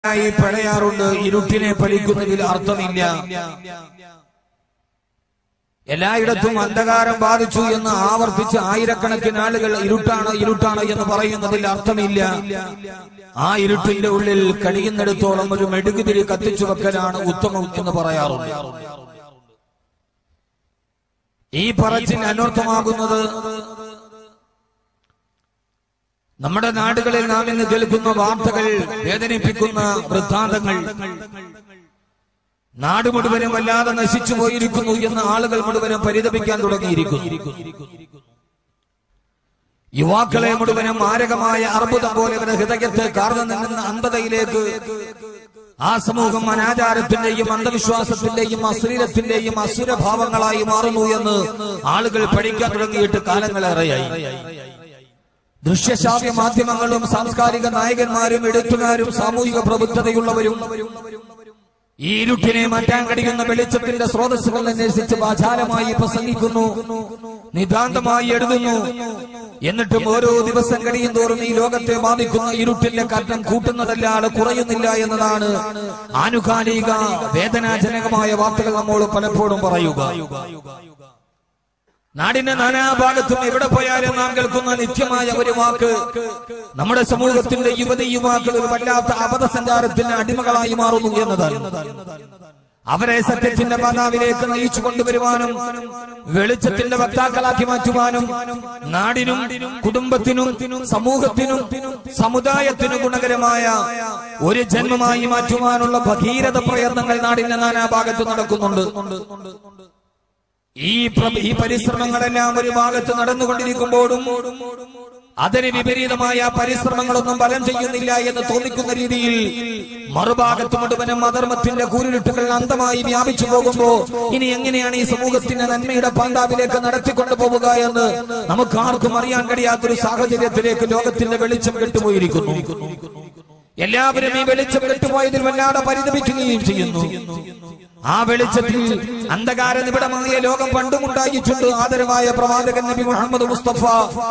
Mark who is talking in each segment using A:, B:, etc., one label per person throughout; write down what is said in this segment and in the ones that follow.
A: ആയി പറയാറുണ്ട് ഇരുട്ടിനെ പഠിക്കുന്നതിൽ അർത്ഥമില്ല എല്ലായിടത്തും അന്ധകാരം ബാധിച്ചു എന്ന് ആവർത്തിച്ച് ആയിരക്കണക്കിന് ആളുകൾ ഇരുട്ടാണ് ഇരുട്ടാണ് എന്ന് പറയുന്നതിൽ അർത്ഥമില്ല ആ ഇരുട്ടിന്റെ ഉള്ളിൽ കഴിയുന്നിടത്തോളം ഒരു മെഴുകുതിരി കത്തിച്ചു വെക്കലാണ് ഉത്തമം എന്ന് പറയാറുണ്ട് ഈ പറച്ചിൽ അനർത്ഥമാകുന്നത് നമ്മുടെ നാടുകളിൽ നാം ഇന്ന് കേൾക്കുന്ന വാർത്തകൾ വേദനിപ്പിക്കുന്ന വൃത്താന്തങ്ങൾ നാട് മുഴുവനും വല്ലാതെ നശിച്ചു പോയിരിക്കുന്നു എന്ന് ആളുകൾ മുഴുവനും പരിതപിക്കാൻ തുടങ്ങിയിരിക്കുന്നു യുവാക്കളെ മുഴുവനും മാരകമായ അർബുദം പോലെ അവരുടെ ഹൃദയത്തെ കാർന്നു നിന്നുന്ന അന്ധതയിലേക്ക് ആ സമൂഹം അനാചാരത്തിന്റെയും അന്ധവിശ്വാസത്തിന്റെയും അശ്ലീലത്തിന്റെയും അസുരഭാവങ്ങളായി മാറുന്നു എന്ന് ആളുകൾ പഠിക്കാൻ തുടങ്ങിയിട്ട് കാലങ്ങളേറെയായി ദൃശ്യശ്രാവ്യ മാധ്യമങ്ങളും സാംസ്കാരിക നായകന്മാരും എഴുത്തുകാരും സാമൂഹിക പ്രബുദ്ധതയുള്ളവരും ഈ ഇരുട്ടിനെ മാറ്റാൻ കഴിയുന്ന വെളിച്ചത്തിന്റെ സ്രോതസ്സുകൾ അന്വേഷിച്ച് വാചാലമായി പ്രസംഗിക്കുന്നു നിതാന്തമായി എഴുതുന്നു എന്നിട്ടും ഓരോ ദിവസം കഴിയും തോറും ഈ ലോകത്തെ ബാധിക്കുന്ന ഇരുട്ടിന്റെ കറ്റം കൂട്ടുന്നതല്ലാതെ കുറയുന്നില്ല എന്നതാണ് ആനുകാലിക വേദനാജനകമായ വാർത്തകൾ നമ്മൾ പലപ്പോഴും പറയുക നാടിന്റെ നാനാഭാഗത്തും എവിടെ പോയാലും നാം കേൾക്കുന്ന നിത്യമായ ഒരു വാക്ക് നമ്മുടെ സമൂഹത്തിന്റെ യുവതി യുവാക്കൾ ഒരു വല്ലാത്ത അബദ്ധസഞ്ചാരത്തിന് അടിമകളായി മാറുന്നു എന്നതാണ് അവരെ സത്യത്തിന്റെ മാതാവിലേക്ക് നയിച്ചു കൊണ്ടുവരുവാനും വെളിച്ചത്തിന്റെ വക്താക്കളാക്കി മാറ്റുവാനും നാടിനും കുടുംബത്തിനും സമൂഹത്തിനും സമുദായത്തിനും ഗുണകരമായ ഒരു ജന്മമായി മാറ്റുവാനുള്ള ഭഗീരഥ പ്രയത്നങ്ങൾ നാടിന്റെ നാനാഭാഗത്ത് നടക്കുന്നുണ്ട് ഈ പ്ര- ഈ പരിശ്രമങ്ങളെല്ലാം ഒരു ഭാഗത്ത് നടന്നുകൊണ്ടിരിക്കുമ്പോഴും അതിന് വിപരീതമായ പരിശ്രമങ്ങളൊന്നും ഫലം ചെയ്യുന്നില്ല എന്ന് തോന്നിക്കുന്ന രീതിയിൽ മറുഭാഗത്ത് മുഴുവനും അധർമ്മത്തിന്റെ കൂരിരുട്ടുകൾ അന്തമായി വ്യാപിച്ചു പോകുമ്പോ ഇനി എങ്ങനെയാണ് ഈ സമൂഹത്തിന്റെ നന്മയുടെ പാന്താവിലേക്ക് നടത്തിക്കൊണ്ടു പോവുക എന്ന് നമുക്ക് ആർക്കും അറിയാൻ കഴിയാത്തൊരു സാഹചര്യത്തിലേക്ക് ലോകത്തിന്റെ വെളിച്ചം കെട്ടുപോയിരിക്കുന്നു എല്ലാവരും ഈ വെളിച്ചം കെട്ടുപോയതിൽ വല്ലാതെ പരിതപിക്കുകയും ചെയ്യുന്നു ആ വെളിച്ചത്തിൽ അന്ധകാര നിബിഡമായ ലോകം പണ്ടുമുണ്ടായിട്ടുണ്ട് ആദരവായ പ്രവാചകൻ നബി മുഹമ്മദ് മുസ്തഫ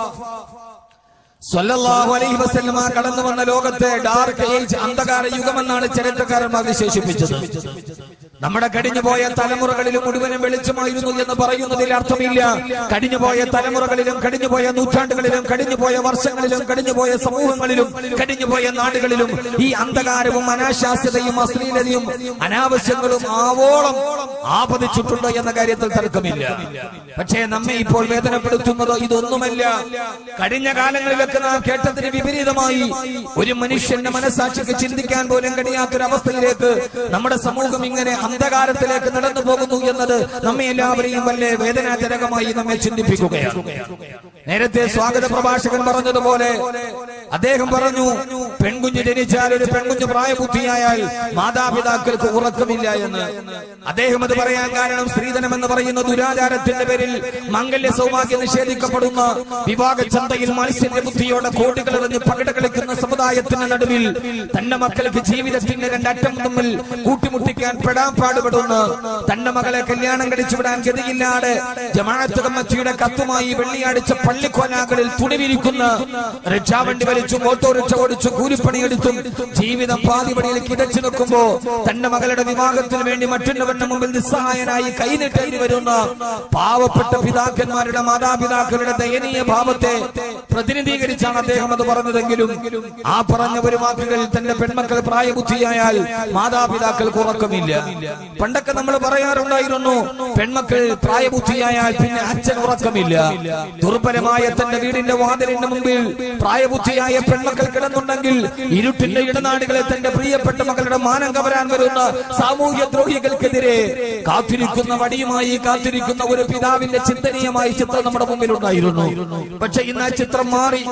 A: സല്ലല്ലാഹു അലൈഹി വസല്ലമ കടന്നു വന്ന ലോകത്തെ ഡാർക്ക് ഏജ് അന്ധകാര യുഗമെന്നാണ് ചരിത്രകാരന്മാർ വിശേഷിപ്പിച്ചത് നമ്മുടെ കഴിഞ്ഞുപോയ തലമുറകളിലും മുഴുവനും വെളിച്ചമായിരുന്നു എന്ന് പറയുന്നതിൽ അർത്ഥമില്ല കഴിഞ്ഞുപോയ തലമുറകളിലും കഴിഞ്ഞുപോയ നൂറ്റാണ്ടുകളിലും കഴിഞ്ഞുപോയ വർഷങ്ങളിലും കഴിഞ്ഞുപോയ സമൂഹങ്ങളിലും കഴിഞ്ഞുപോയ നാടുകളിലും ഈ അന്ധകാരവും അനാശാസ്യതയും അശ്ലീലതയും അനാവശ്യങ്ങളും ആവോളം ആപതിച്ചിട്ടുണ്ട് എന്ന കാര്യത്തിൽ തർക്കമില്ല പക്ഷേ നമ്മെ ഇപ്പോൾ വേദനപ്പെടുത്തുന്നത് ഇതൊന്നുമല്ല കഴിഞ്ഞ കാലങ്ങളിലൊക്കെ നാം കേട്ടതിന് വിപരീതമായി ഒരു മനുഷ്യന്റെ മനസാക്ഷിക്ക് ചിന്തിക്കാൻ പോലും കഴിയാത്തൊരവസ്ഥയിലേക്ക് നമ്മുടെ സമൂഹം ഇങ്ങനെ അന്ധകാരത്തിലേക്ക് നടന്നു പോകുന്നു എന്നത് നമ്മെ എല്ലാവരെയും വല്ല വേദനാജനകമായി നമ്മെ ചിന്തിപ്പിക്കുകയാണ് നേരത്തെ സ്വാഗത പ്രഭാഷകൻ പറഞ്ഞതുപോലെ അദ്ദേഹം പറഞ്ഞു പെൺകുഞ്ഞ് ജനിച്ചാൽ ഒരു പെൺകുഞ്ഞ് പ്രായബുദ്ധിയായാൽ മാതാപിതാക്കൾക്ക് ഉറക്കമില്ല എന്ന് അദ്ദേഹം അത് പറയാൻ കാരണം സ്ത്രീധനം എന്ന് പറയുന്ന ദുരാചാരത്തിന്റെ പേരിൽ മംഗല്യ സൗഭാഗ്യം നിഷേധിക്കപ്പെടുന്ന വിവാഹ ചന്തയിൽ മത്സ്യ ബുദ്ധിയോടെ കോടികൾ എറിഞ്ഞ് പകിട കളിക്കുന്ന സമുദായത്തിന് നടുവിൽ തന്റെ മക്കൾക്ക് ജീവിതത്തിന്റെ രണ്ടറ്റം തമ്മിൽ കൂട്ടിമുട്ടിക്കാൻ പെടാൻ പാടുപെടുന്ന തന്റെ മകളെ കല്യാണം കഴിച്ചു വിടാൻ ഗതിയില്ലാതെ ജമാഅത്ത് കമ്മിറ്റിയുടെ കത്തുമായി വെള്ളിയാഴ്ച പള്ളിക്കോലാകളിൽ തുണിവിരിക്കുന്ന റിക്ഷാവണ്ടി വലിച്ചും ഓട്ടോറിക്ഷ ഓടിച്ചും കൂലിപ്പണിയെടുത്തും ജീവിതം പാതിപടിയിൽ കിടച്ചു നിൽക്കുമ്പോ തന്റെ മകളുടെ വിവാഹത്തിന് വേണ്ടി മറ്റുള്ളവരുടെ മുമ്പിൽ നിസ്സഹായനായി കൈനീട്ടേണ്ടി വരുന്ന പാവപ്പെട്ട പിതാക്കന്മാരുടെ മാതാപിതാക്കളുടെ ദയനീയ ഭാവത്തെ പ്രതിനിധീകരിച്ചാണ് അദ്ദേഹം അത് പറഞ്ഞതെങ്കിലും ആ പറഞ്ഞ ഒരു വാക്കുകൾ തന്റെ പെൺമക്കൾ പ്രായബുദ്ധിയായാൽ മാതാപിതാക്കൾക്ക് ഉറക്കമില്ല പണ്ടൊക്കെ നമ്മൾ പറയാറുണ്ടായിരുന്നു പെൺമക്കൾ പ്രായബുദ്ധിയായാൽ പിന്നെ അച്ഛൻ ഉറക്കമില്ല ദുർബലമായ തന്റെ വീടിന്റെ വാതിലിന്റെ മുമ്പിൽ പ്രായബുദ്ധിയായ പെൺമക്കൾ കിടന്നുണ്ടെങ്കിൽ ഇരുട്ടിന്റെ ഇടനാടുകളെ തന്റെ പ്രിയപ്പെട്ട മകളുടെ മാനം കവരാൻ വരുന്ന സാമൂഹ്യ ദ്രോഹികൾക്കെതിരെ കാത്തിരിക്കുന്ന വടിയുമായി കാത്തിരിക്കുന്ന ഒരു പിതാവിന്റെ ചിന്തനീയമായ ചിത്രം നമ്മുടെ മുമ്പിൽ ഉണ്ടായിരുന്നു പക്ഷെ ഇന്ന് ആ ചിത്രം മാറി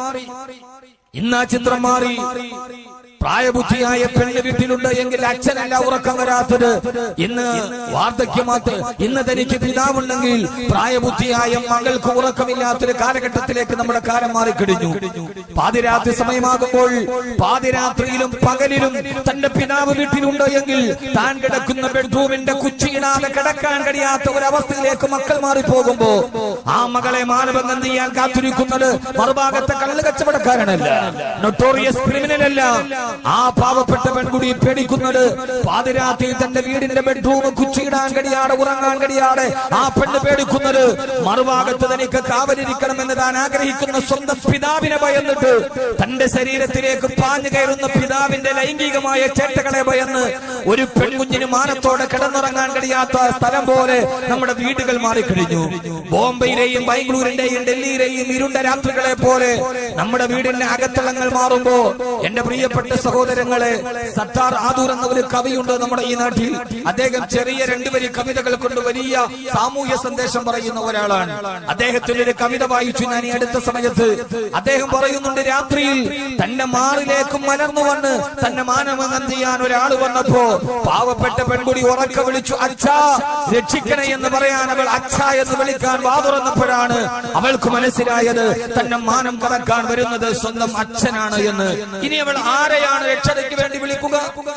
A: ഇന്ന് ആ ചിത്രം മാറി പ്രായബുദ്ധിയായ പെണ്ണ് വീട്ടിലുണ്ട് എങ്കിൽ അച്ഛനല്ല ഉറക്കം വരാത്തത് ഇന്ന് വാർദ്ധക്യമാത്ത് ഇന്ന് തനിക്ക് പിതാവുണ്ടെങ്കിൽ പ്രായബുദ്ധിയായ മകൾക്ക് ഉറക്കമില്ലാത്തൊരു കാലഘട്ടത്തിലേക്ക് നമ്മുടെ കാലം മാറിക്കഴിഞ്ഞു പാതിരാത്രി സമയമാകുമ്പോൾ പാതിരാത്രിയിലും പകലിലും തന്റെ പിതാവ് വീട്ടിലുണ്ട് എങ്കിൽ താൻ കിടക്കുന്ന ബെഡ്റൂമിന്റെ കുച്ചിയിടാതെ കിടക്കാൻ കഴിയാത്ത ഒരവസ്ഥയിലേക്ക് മക്കൾ മാറിപ്പോകുമ്പോ ആ മകളെ മാനഭംഗം ചെയ്യാൻ കാത്തിരിക്കുന്നത് മറുഭാഗത്തെ കള്ള് കച്ചവടക്കാരനല്ല നൊട്ടോറിയസ് ക്രിമിനൽ അല്ല ആ പാവപ്പെട്ട പെൺകുടി പേടിക്കുന്നത് പാതിരാത്രി തന്റെ വീടിന്റെ ബെഡ്റൂം കുച്ചിയിടാൻ കഴിയാതെ ഉറങ്ങാൻ കഴിയാതെ ആ പെണ്ണ് പേടിക്കുന്നത് മറുഭാഗത്ത് തനിക്ക് കാവലിരിക്കണമെന്ന് താൻ ആഗ്രഹിക്കുന്ന സ്വന്തം പിതാവിനെ ഭയന്നിട്ട് തന്റെ ശരീരത്തിലേക്ക് പാഞ്ഞു കയറുന്ന പിതാവിന്റെ ലൈംഗികമായ ചേട്ടകളെ ഭയന്ന് ഒരു പെൺകുഞ്ഞിന് മാനത്തോടെ കിടന്നുറങ്ങാൻ കഴിയാത്ത സ്ഥലം പോലെ നമ്മുടെ വീടുകൾ മാറിക്കഴിഞ്ഞു ബോംബെയിലെയും ബാംഗ്ലൂരിന്റെയും ഡൽഹിയിലെയും ഇരുണ്ട രാത്രികളെ പോലെ നമ്മുടെ വീടിന്റെ അകത്തളങ്ങൾ മാറുമ്പോ എന്റെ പ്രിയപ്പെട്ട സഹോദരങ്ങളെ സത്താർ ആദൂർ എന്ന ഒരു കവിയുണ്ട് നമ്മുടെ ഈ നാട്ടിൽ അദ്ദേഹം ചെറിയ രണ്ടുപേരി കവിതകൾ കൊണ്ട് വലിയ സാമൂഹ്യ സന്ദേശം പറയുന്ന ഒരാളാണ് അദ്ദേഹത്തിന്റെ ഒരു കവിത വായിച്ചു ഞാൻ ഈ അടുത്ത സമയത്ത് അദ്ദേഹം പറയുന്നുണ്ട് രാത്രിയിൽ തന്റെ മാറിലേക്ക് മലർന്നു വന്ന് തന്നെ മാനഭംഗം ചെയ്യാൻ ഒരാൾ വന്നപ്പോ പാവപ്പെട്ട പെൺകുടി ഉറക്ക വിളിച്ചു അച്ഛാ രക്ഷിക്കണേ എന്ന് പറയാൻ അവൾ അച്ഛ എന്ന് വിളിക്കാൻ വാതുറന്നപ്പോഴാണ് അവൾക്ക് മനസ്സിലായത് തന്നെ മാനം കടക്കാൻ വരുന്നത് സ്വന്തം അച്ഛനാണ് എന്ന് ഇനി അവൾ ആരെയാണ് രക്ഷതയ്ക്ക് വേണ്ടി വിളിക്കുക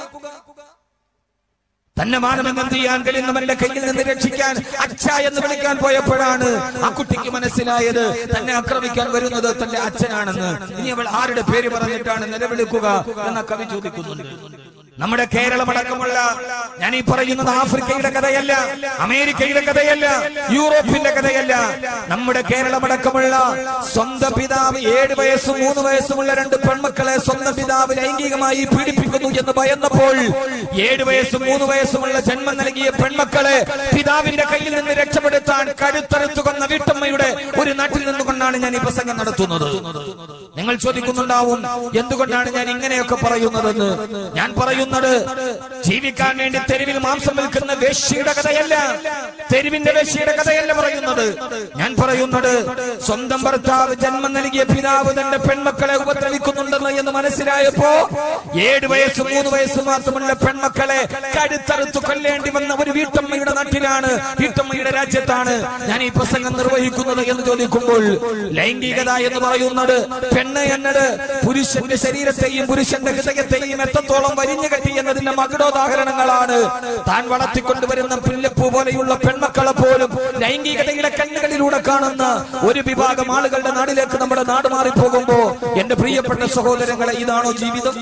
A: തന്നെ മാനഭംഗം ചെയ്യാൻ കഴിയുന്നവന്റെ കയ്യിൽ നിന്ന് രക്ഷിക്കാൻ അച്ഛ എന്ന് വിളിക്കാൻ പോയപ്പോഴാണ് ആ കുട്ടിക്ക് മനസ്സിലായത് തന്നെ ആക്രമിക്കാൻ വരുന്നത് തന്റെ അച്ഛനാണെന്ന് ഇനി അവൾ ആരുടെ പേര് പറഞ്ഞിട്ടാണ് നിലവിളിക്കുക എന്ന കവി ചോദിക്കുന്നുണ്ട് നമ്മുടെ കേരളമടക്കമുള്ള ഞാൻ ഈ പറയുന്നത് ആഫ്രിക്കയുടെ കഥയല്ല അമേരിക്കയുടെ കഥയല്ല യൂറോപ്പിന്റെ കഥയല്ല നമ്മുടെ കേരളമടക്കമുള്ള സ്വന്തം പിതാവ് ഏഴ് വയസ്സും മൂന്ന് വയസ്സുമുള്ള രണ്ട് പെൺമക്കളെ സ്വന്തം പിതാവ് ലൈംഗികമായി പീഡിപ്പിക്കുന്നു എന്ന് ഭയന്നപ്പോൾ ഏഴ് വയസ്സും മൂന്ന് വയസ്സുമുള്ള ജന്മം നൽകിയ പെൺമക്കളെ പിതാവിന്റെ കയ്യിൽ നിന്ന് രക്ഷപ്പെടുത്താൻ കരുത്തറുത്തു കൊന്ന വീട്ടമ്മയുടെ ഒരു നാട്ടിൽ നിന്നുകൊണ്ടാണ് ഞാൻ ഈ പ്രസംഗം നടത്തുന്നത് നിങ്ങൾ ചോദിക്കുന്നുണ്ടാവും എന്തുകൊണ്ടാണ് ഞാൻ ഇങ്ങനെയൊക്കെ പറയുന്നതെന്ന് ഞാൻ പറയുന്നത് ജീവിക്കാൻ വേണ്ടി തെരുവിൽ മാംസം വിൽക്കുന്ന വേശ്യയുടെ കഥയല്ല തെരുവിന്റെ വേശ്യയുടെ കഥയല്ല പറയുന്നത് ഞാൻ പറയുന്നത് സ്വന്തം ഭർത്താവ് ജന്മം നൽകിയ പിതാവ് തന്റെ പെൺമക്കളെ ഉപദ്രവിക്കുന്നുണ്ടെന്ന് എന്ന് മനസ്സിലായപ്പോ ഏഴ് വയസ്സ് മൂന്ന് വയസ്സ് മാത്രമുള്ള പെൺമക്കളെ കടുത്തറുത്തു കൊല്ലേണ്ടി വന്ന ഒരു വീട്ടമ്മയുടെ നാട്ടിലാണ് വീട്ടമ്മയുടെ രാജ്യത്താണ് ഞാൻ ഈ പ്രസംഗം നിർവഹിക്കുന്നത് എന്ന് ചോദിക്കുമ്പോൾ ലൈംഗികത എന്ന് പറയുന്നത് പെണ്ണ് എന്നത് പുരുഷന്റെ ശരീരത്തെയും പുരുഷന്റെ ഹൃദയത്തെയും എത്രത്തോളം വരിഞ്ഞു കെട്ടി എന്നതിന്റെ മകുടോദാഹരണങ്ങളാണ് താൻ വളർത്തിക്കൊണ്ടുവരുന്ന പുല്ലപ്പൂ പോലെയുള്ള പെൺമക്കളെ പോലും ലൈംഗികതയുടെ കണ്ണുകളിലൂടെ കാണുന്ന ഒരു വിഭാഗം ആളുകളുടെ നാടിലേക്ക് നമ്മുടെ നാട് മാറിപ്പോകുമ്പോ എന്റെ പ്രിയപ്പെട്ട സഹോദരങ്ങളെ ഇതാണോ ജീവിതം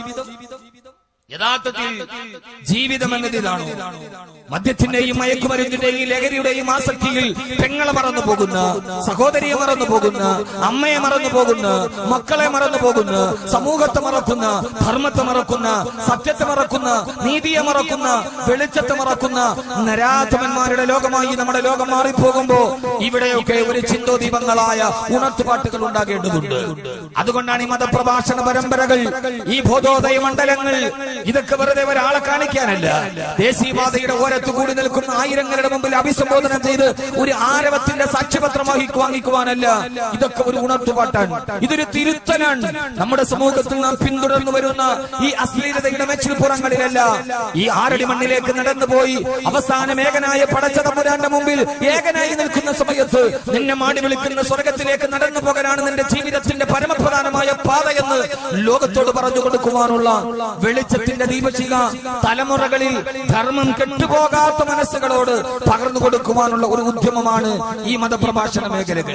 A: യഥാർത്ഥത്തിൽ ജീവിതം എന്നത് ഇതാണോ മദ്യത്തിന്റെയും മയക്കുമരുന്നിന്റെയും ലഹരിയുടെയും ആസക്തിയിൽ പെങ്ങളെ മറന്നു പോകുന്ന സഹോദരിയെ മറന്നു പോകുന്ന അമ്മയെ മറന്നു പോകുന്ന മക്കളെ മറന്നു പോകുന്ന സമൂഹത്തെ മറക്കുന്ന ധർമ്മത്തെ മറക്കുന്ന സത്യത്തെ മറക്കുന്ന നീതിയെ മറക്കുന്ന വെളിച്ചത്തെ മറക്കുന്ന നരാധമന്മാരുടെ ലോകമായി നമ്മുടെ ലോകം മാറിപ്പോകുമ്പോ ഇവിടെയൊക്കെ ഒരു ചിന്തോദീപങ്ങളായ ഉണർത്തുപാട്ടുകൾ ഉണ്ടാകേണ്ടതുണ്ട് അതുകൊണ്ടാണ് ഈ മതപ്രഭാഷണ പരമ്പരകൾ ഈ ബോധോദയ മണ്ഡലങ്ങൾ ഇതൊക്കെ വെറുതെ ഒരാളെ കാണിക്കാനല്ല ദേശീയപാതയുടെ ഓരത്ത് കൂടി നിൽക്കുന്ന ആയിരങ്ങളുടെ മുമ്പിൽ അഭിസംബോധന ചെയ്ത് ഒരു ആരവത്തിന്റെ സാക്ഷ്യപത്രം വഹിക്കു വാങ്ങിക്കുവാനല്ല ഇതൊക്കെ ഒരു ഉണർത്തുപാട്ടാണ് ഇതൊരു തിരുത്തലാണ് നമ്മുടെ സമൂഹത്തിൽ നാം പിന്തുടർന്നു വരുന്ന ഈ അശ്ലീലതയുടെ മെച്ചിൽപ്പുറങ്ങളിലല്ല ഈ ആരടി മണ്ണിലേക്ക് നടന്നുപോയി അവസാനം ഏകനായ പടച്ചതമ്പുരാന്റെ മുമ്പിൽ ഏകനായി നിൽക്കുന്ന സമയത്ത് നിന്നെ മാടി വിളിക്കുന്ന സ്വർഗത്തിലേക്ക് നടന്നു പോകാനാണ് നിന്റെ ജീവിതത്തിന്റെ പരമപ്രധാനമായ പാതയെന്ന് ലോകത്തോട് പറഞ്ഞു കൊടുക്കുവാനുള്ള വെളിച്ചത്തിന്റെ ദീപശിക തലമുറകളിൽ ധർമ്മം കെട്ടുപോകാത്ത മനസ്സുകളോട് പകർന്നു കൊടുക്കുവാനുള്ള ഒരു ഉദ്യമമാണ് ഈ മതപ്രഭാഷണ മേഖലകൾ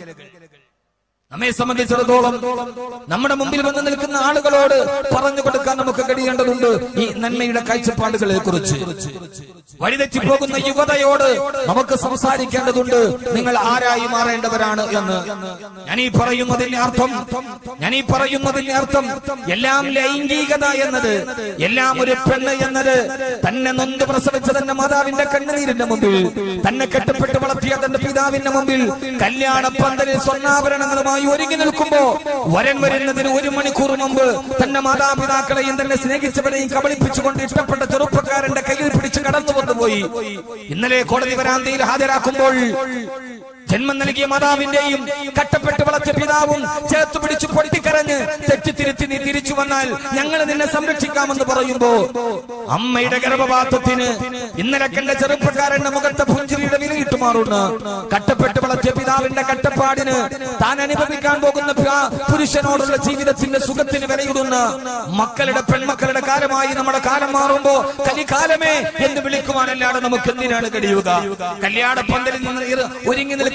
A: നമ്മെ സംബന്ധിച്ചിടത്തോളം നമ്മുടെ മുമ്പിൽ വന്ന് നിൽക്കുന്ന ആളുകളോട് പറഞ്ഞു കൊടുക്കാൻ നമുക്ക് കഴിയേണ്ടതുണ്ട് ഈ നന്മയുടെ കാഴ്ചപ്പാടുകളെ കുറിച്ച് വഴിതെറ്റിപ്പോകുന്ന യുവതയോട് നമുക്ക് സംസാരിക്കേണ്ടതുണ്ട് നിങ്ങൾ ആരായി മാറേണ്ടവരാണ് എന്ന് ഞാൻ ഈ പറയുന്നതിന്റെ അർത്ഥം ഞാൻ ഈ പറയുന്നതിന്റെ അർത്ഥം എല്ലാം ലൈംഗികത എന്നത് എല്ലാം ഒരു പെണ്ണ് എന്നത് തന്നെ നൊന്ത് പ്രസവിച്ച തന്റെ മാതാവിന്റെ കണ്ണുനീരിന്റെ മുമ്പിൽ തന്നെ കെട്ടപ്പെട്ട് വളർത്തിയ തന്റെ പിതാവിന്റെ മുമ്പിൽ കല്യാണ പന്തലിൽ സ്വർണ്ണാഭരണങ്ങളുമായി ഒരുങ്ങി നിൽക്കുമ്പോ വരൻ വരുന്നതിന് ഒരു മണിക്കൂർ മുമ്പ് തന്റെ മാതാപിതാക്കളെയും തന്നെ സ്നേഹിച്ചവരെയും കബളിപ്പിച്ചുകൊണ്ട് ഇഷ്ടപ്പെട്ട ചെറുപ്പക്കാരന്റെ കയ്യിൽ പിടിച്ച് കടന്നു വന്നുപോയി ഇന്നലെ കോടതി വരാന്തയിൽ ഹാജരാക്കുമ്പോൾ ജന്മം നൽകിയ മാതാവിന്റെയും കട്ടപ്പെട്ട് വളർത്തിയ പിതാവും ചേർത്ത് പിടിച്ച് പൊട്ടിക്കരഞ്ഞ് തെറ്റിത്തിരുത്തി നീ തിരിച്ചു വന്നാൽ ഞങ്ങൾ നിന്നെ സംരക്ഷിക്കാമെന്ന് പറയുമ്പോ അമ്മയുടെ ഗർഭപാത്രത്തിന് ഇന്നലെ കണ്ട ചെറുപ്പക്കാരന്റെ മുഖത്തെ പുഞ്ചിരിയുടെ വിലയിട്ട് മാറുന്ന കട്ടപ്പെട്ട് വളർത്തിയ പിതാവിന്റെ കട്ടപ്പാടിന് താൻ അനുഭവിക്കാൻ പോകുന്ന പ- പുരുഷനോടുള്ള ജീവിതത്തിന്റെ സുഖത്തിന് വിലയിടുന്ന മക്കളുടെ പെൺമക്കളുടെ കാലമായി നമ്മുടെ കാലം മാറുമ്പോ കലികാലമേ എന്ന് വിളിക്കുവാനല്ലാതെ നമുക്ക് എന്തിനാണ് കഴിയുക കല്യാണ പന്തലിൽ നിന്ന് ഇറ- ഒരുങ്ങി നിൽക്കുന്ന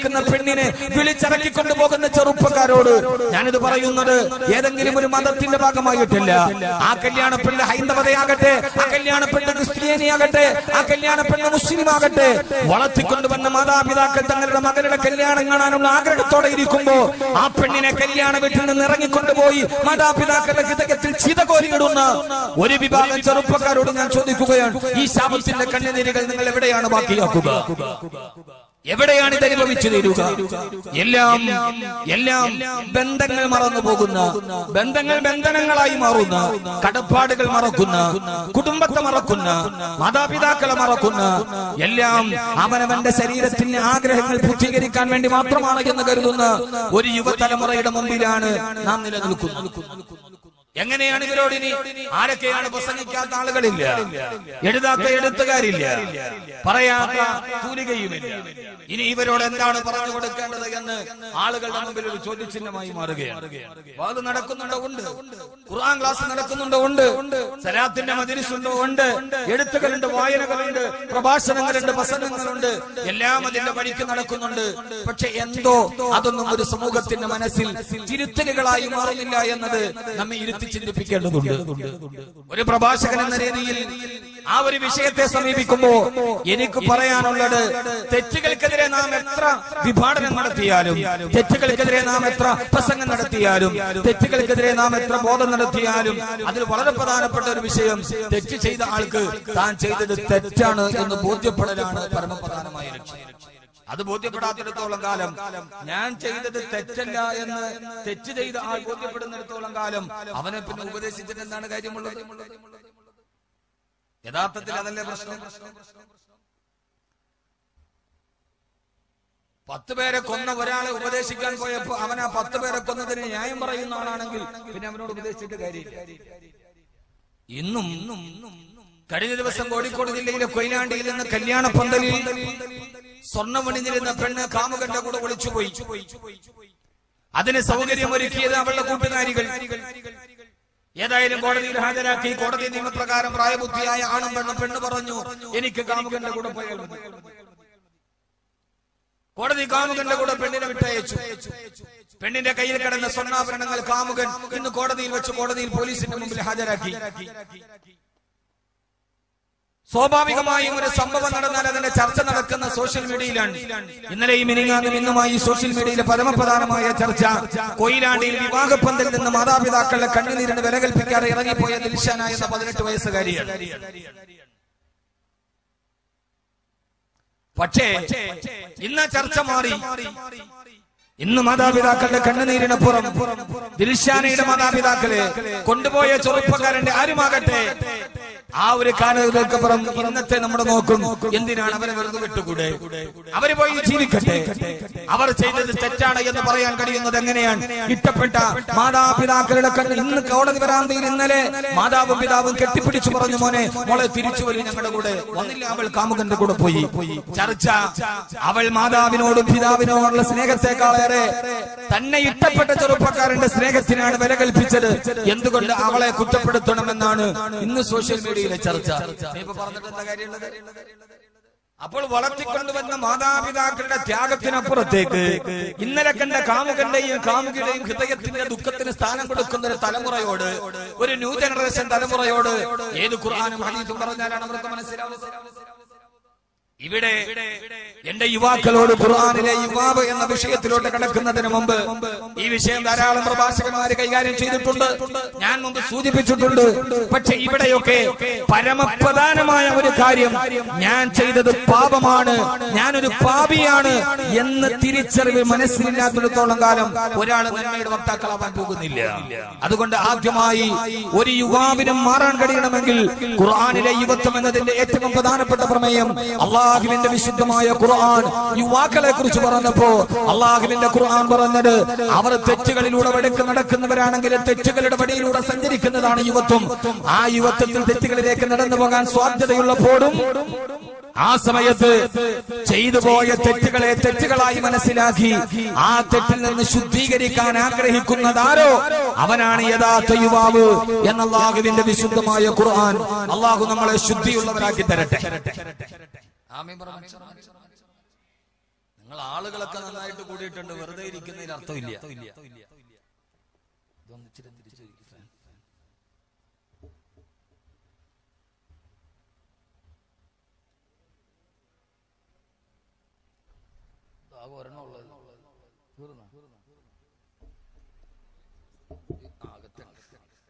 A: നിൽക്കുന്ന പെണ്ണിനെ വിളിച്ചിറക്കിക്കൊണ്ടു പോകുന്ന ചെറുപ്പക്കാരോട് ഞാനിത് പറയുന്നത് ഏതെങ്കിലും ഒരു മതത്തിന്റെ ഭാഗമായിട്ടില്ല ആ കല്യാണ പെണ്ണ് ഹൈന്ദവതയാകട്ടെ ആ കല്യാണ പെണ്ണ് ക്രിസ്ത്യാനിയാകട്ടെ ആ കല്യാണ പെണ്ണ് മുസ്ലിം ആകട്ടെ വളർത്തിക്കൊണ്ടുവന്ന മാതാപിതാക്കൾ തങ്ങളുടെ മകളുടെ കല്യാണം കാണാനുള്ള ആഗ്രഹത്തോടെ ഇരിക്കുമ്പോ ആ പെണ്ണിനെ കല്യാണ വീട്ടിൽ നിന്ന് ഇറങ്ങിക്കൊണ്ടുപോയി മാതാപിതാക്കളുടെ ഹൃദയത്തിൽ ചിതകോരിയിടുന്ന ഒരു വിഭാഗം ചെറുപ്പക്കാരോട് ഞാൻ ചോദിക്കുകയാണ് ഈ ശാപത്തിന്റെ കണ്ണുനീരുകൾ നിങ്ങൾ എവിടെയാണ് ബാക്കിയാക്കുക എവിടെയാണ് ഇത് അനുഭവിച്ചു തീരുക എല്ലാം എല്ലാം ബന്ധങ്ങൾ മറന്നു പോകുന്ന ബന്ധങ്ങൾ ബന്ധനങ്ങളായി മാറുന്ന കടപ്പാടുകൾ മറക്കുന്ന കുടുംബത്തെ മറക്കുന്ന മാതാപിതാക്കളെ മറക്കുന്ന എല്ലാം അവനവന്റെ ശരീരത്തിന്റെ ആഗ്രഹങ്ങൾ പൂർത്തീകരിക്കാൻ വേണ്ടി മാത്രമാണ് എന്ന് കരുതുന്ന ഒരു യുവതലമുറയുടെ മുമ്പിലാണ് നാം നിലനിൽക്കുന്നത് എങ്ങനെയാണ് ഇവരോട് ഇനി ആരൊക്കെയാണ് പ്രസംഗിക്കാത്ത ആളുകളില്ല എഴുതാത്ത എഴുത്തുകാരില്ല പറയാത്ത തൂലികയുമില്ല ഇനി ഇവരോട് എന്താണ് പറഞ്ഞു കൊടുക്കേണ്ടത് എന്ന് ആളുകളുടെ മുമ്പിൽ ഒരു ചോദ്യചിഹ്നമായി മാറുകയാണ് അത് നടക്കുന്നുണ്ടോ ഉണ്ട് ഖുർആൻ ക്ലാസ് നടക്കുന്നുണ്ടോ ഉണ്ട് സലാത്തിന്റെ മതിരിസുണ്ടോ ഉണ്ട് എഴുത്തുകളുണ്ട് വായനകളുണ്ട് പ്രഭാഷണങ്ങളുണ്ട് പ്രസംഗങ്ങളുണ്ട് എല്ലാം അതിന്റെ വഴിക്ക് നടക്കുന്നുണ്ട് പക്ഷെ എന്തോ അതൊന്നും ഒരു സമൂഹത്തിന്റെ മനസ്സിൽ തിരുത്തലുകളായി മാറുന്നില്ല എന്നത് നമ്മെ ഇരുത്തി ചിന്തിപ്പിക്കേണ്ടതുണ്ട് ഒരു പ്രഭാഷകൻ എന്ന രീതിയിൽ ആ ഒരു വിഷയത്തെ സമീപിക്കുമ്പോ എനിക്ക് പറയാനുള്ളത് തെറ്റുകൾക്കെതിരെ നാം എത്ര വിഭാടനം നടത്തിയാലും തെറ്റുകൾക്കെതിരെ നാം എത്ര പ്രസംഗം നടത്തിയാലും തെറ്റുകൾക്കെതിരെ നാം എത്ര ബോധം നടത്തിയാലും അതിൽ വളരെ പ്രധാനപ്പെട്ട ഒരു വിഷയം തെറ്റ് ചെയ്ത ആൾക്ക് താൻ ചെയ്തത് തെറ്റാണ് എന്ന് ബോധ്യപ്പെടലാണ് പരമപ്രധാനമായ ലക്ഷ്യം അത് ബോധ്യപ്പെടാത്തിടത്തോളം കാലം ഞാൻ ചെയ്തത് തെറ്റല്ല എന്ന് തെറ്റ് ചെയ്ത ആൾ ബോധ്യപ്പെടുന്നിടത്തോളം കാലം അവനെ പിന്നെ ഉപദേശിച്ചിട്ട് എന്താണ് കാര്യമുള്ളത് യഥാർത്ഥത്തിൽ അതല്ലേ പ്രശ്നം പത്ത് പേരെ കൊന്ന ഒരാളെ ഉപദേശിക്കാൻ പോയപ്പോ അവൻ ആ പത്ത് പേരെ കൊന്നതിന് ന്യായം പറയുന്ന ആളാണെങ്കിൽ പിന്നെ അവനോട് ഉപദേശിച്ചിട്ട് കാര്യമില്ല ഇന്നും കഴിഞ്ഞ ദിവസം കോഴിക്കോട് ജില്ലയിലെ കൊയിലാണ്ടിയിൽ നിന്ന് കല്യാണ പന്തലിൽ സ്വർണം പണിഞ്ഞിരുന്ന പെണ്ണ് കാമുകന്റെ കൂടെ ഒളിച്ചുപോയി അതിന് സൗകര്യം ഒരുക്കിയത് അവളുടെ കൂട്ടുകാരികൾ ഏതായാലും കോടതിയിൽ ഹാജരാക്കി കോടതി നിയമപ്രകാരം പ്രായബുദ്ധിയായ ആണും പെണ്ണും പെണ്ണ് പറഞ്ഞു എനിക്ക് കാമുകന്റെ കൂടെ പോയാൽ മതി കോടതി കാമുകന്റെ കൂടെ പെണ്ണിനെ വിട്ടയച്ചു പെണ്ണിന്റെ കയ്യിൽ കിടന്ന സ്വർണ്ണാഭരണങ്ങൾ കാമുകൻ ഇന്ന് കോടതിയിൽ വെച്ച് കോടതിയിൽ പോലീസിന്റെ മുമ്പിൽ ഹാജരാക്കി സ്വാഭാവികമായും ഒരു സംഭവം നടന്നാൽ അതിന്റെ ചർച്ച നടക്കുന്ന സോഷ്യൽ മീഡിയയിലാണ് ഇന്നലെയും ഇനിങ്ങാനും ഇന്നുമായി സോഷ്യൽ മീഡിയയിലെ പരമപ്രധാനമായ ചർച്ച കൊയിലാണ്ടിയിൽ വിവാഹപ്പന്തലിൽ നിന്ന് മാതാപിതാക്കളുടെ കണ്ണുനീരിന് വില കൽപ്പിക്കാതെ ഇറങ്ങിപ്പോയ ദിൽഷാന എന്ന പതിനെട്ട് വയസ്സുകാരിയാണ് പക്ഷേ ഇന്ന് ചർച്ച മാറി ഇന്ന് മാതാപിതാക്കളുടെ കണ്ണുനീരിനപ്പുറം ദിൽഷാനയുടെ മാതാപിതാക്കളെ കൊണ്ടുപോയ ചെറുപ്പക്കാരന്റെ ആരുമാകട്ടെ ആ ഒരു കാലത്തിലേക്കപ്പുറം ഇന്നത്തെ നമ്മുടെ നോക്കും എന്തിനാണ് അവരെ വെറുതെ വിട്ടുകൂടെ അവര് പോയി ജീവിക്കട്ടെ അവർ ചെയ്തത് തെറ്റാണ് എന്ന് പറയാൻ കഴിയുന്നത് എങ്ങനെയാണ് ഇഷ്ടപ്പെട്ട മാതാപിതാക്കളുടെ കണ്ണ് ഇന്ന് കോടതി വരാന്തയിൽ ഇന്നലെ മാതാവും പിതാവും കെട്ടിപ്പിടിച്ചു പറഞ്ഞു മോനെ മോളെ തിരിച്ചു വരും ഞങ്ങളുടെ കൂടെ വന്നില്ല അവൾ കാമുകന്റെ കൂടെ പോയി ചർച്ച അവൾ മാതാവിനോടും പിതാവിനോടുള്ള സ്നേഹത്തെക്കാളേറെ തന്നെ ഇഷ്ടപ്പെട്ട ചെറുപ്പക്കാരന്റെ സ്നേഹത്തിനാണ് വില കൽപ്പിച്ചത് എന്തുകൊണ്ട് അവളെ കുറ്റപ്പെടുത്തണമെന്നാണ് ഇന്ന് സോഷ്യൽ മീഡിയയിലെ ചർച്ച നീ ഇപ്പൊ പറഞ്ഞിട്ട് എന്താ കാര്യമുള്ളത് അപ്പോൾ വളർത്തിക്കൊണ്ടുവന്ന മാതാപിതാക്കളുടെ ത്യാഗത്തിനപ്പുറത്തേക്ക് ഇന്നലെ കണ്ട കാമുകന്റെയും കാമുകിയുടെയും ഹൃദയത്തിന്റെ ദുഃഖത്തിന് സ്ഥാനം കൊടുക്കുന്ന ഒരു തലമുറയോട് ഒരു ന്യൂ ജനറേഷൻ തലമുറയോട് ഏത് ഖുർആാനും ഹദീസും പറഞ്ഞാലാണ് അവർക്ക് മനസ്സിലാവുന്നത് ഇവിടെ എന്റെ യുവാക്കളോട് ഖുർആാനിലെ യുവാവ് എന്ന വിഷയത്തിലോട്ട് കടക്കുന്നതിന് മുമ്പ് ഈ വിഷയം ധാരാളം പ്രഭാഷകന്മാര് കൈകാര്യം ചെയ്തിട്ടുണ്ട് ഞാൻ മുമ്പ് സൂചിപ്പിച്ചിട്ടുണ്ട് പക്ഷെ ഇവിടെയൊക്കെ പരമപ്രധാനമായ ഒരു കാര്യം ഞാൻ ചെയ്തത് പാപമാണ് ഞാനൊരു പാപിയാണ് എന്ന് തിരിച്ചറിവ് മനസ്സിലില്ലാത്തിടത്തോളം കാലം ഒരാൾ നന്മയുടെ വക്താക്കളാവാൻ പോകുന്നില്ല അതുകൊണ്ട് ആദ്യമായി ഒരു യുവാവിനും മാറാൻ കഴിയണമെങ്കിൽ ഖുർആാനിലെ യുവത്വം എന്നതിന്റെ ഏറ്റവും പ്രധാനപ്പെട്ട പ്രമേയം അള്ളാഹുവിന്റെ വിശുദ്ധമായ ഖുർആൻ യുവാക്കളെ കുറിച്ച് പറഞ്ഞപ്പോ അള്ളാഹുവിന്റെ ഖുർആൻ പറഞ്ഞത് അവർ തെറ്റുകളിലൂടെ വടക്ക് നടക്കുന്നവരാണെങ്കിൽ തെറ്റുകളുടെ വടിയിലൂടെ സഞ്ചരിക്കുന്നതാണ് യുവത്വം ആ യുവത്വത്തിൽ തെറ്റുകളിലേക്ക് നടന്നു പോകാൻ സാധ്യതയുള്ളപ്പോഴും ആ സമയത്ത് ചെയ്തു പോയ തെറ്റുകളെ തെറ്റുകളായി മനസ്സിലാക്കി ആ തെറ്റിൽ നിന്ന് ശുദ്ധീകരിക്കാൻ ആഗ്രഹിക്കുന്നതാരോ അവനാണ് യഥാർത്ഥ യുവാവ് എന്ന അള്ളാഹുവിന്റെ വിശുദ്ധമായ ഖുർആൻ അള്ളാഹു നമ്മളെ ശുദ്ധിയുള്ളവരാക്കി തരട്ടെ ആമീൻ പറ നിങ്ങൾ ആളുകളൊക്കെ നന്നായിട്ട് കൂടിയിട്ടുണ്ട് വെറുതെ ഇരിക്കുന്നതിൽ അർത്ഥമില്ല ഇതൊന്ന് ഇച്ചിരി തിരിച്ച് വെക്ക് ഫാൻ. ആകെ ഒരെണ്ണം ഉള്ളത് തീർന്നോ? ആ, അകത്തുണ്ട്.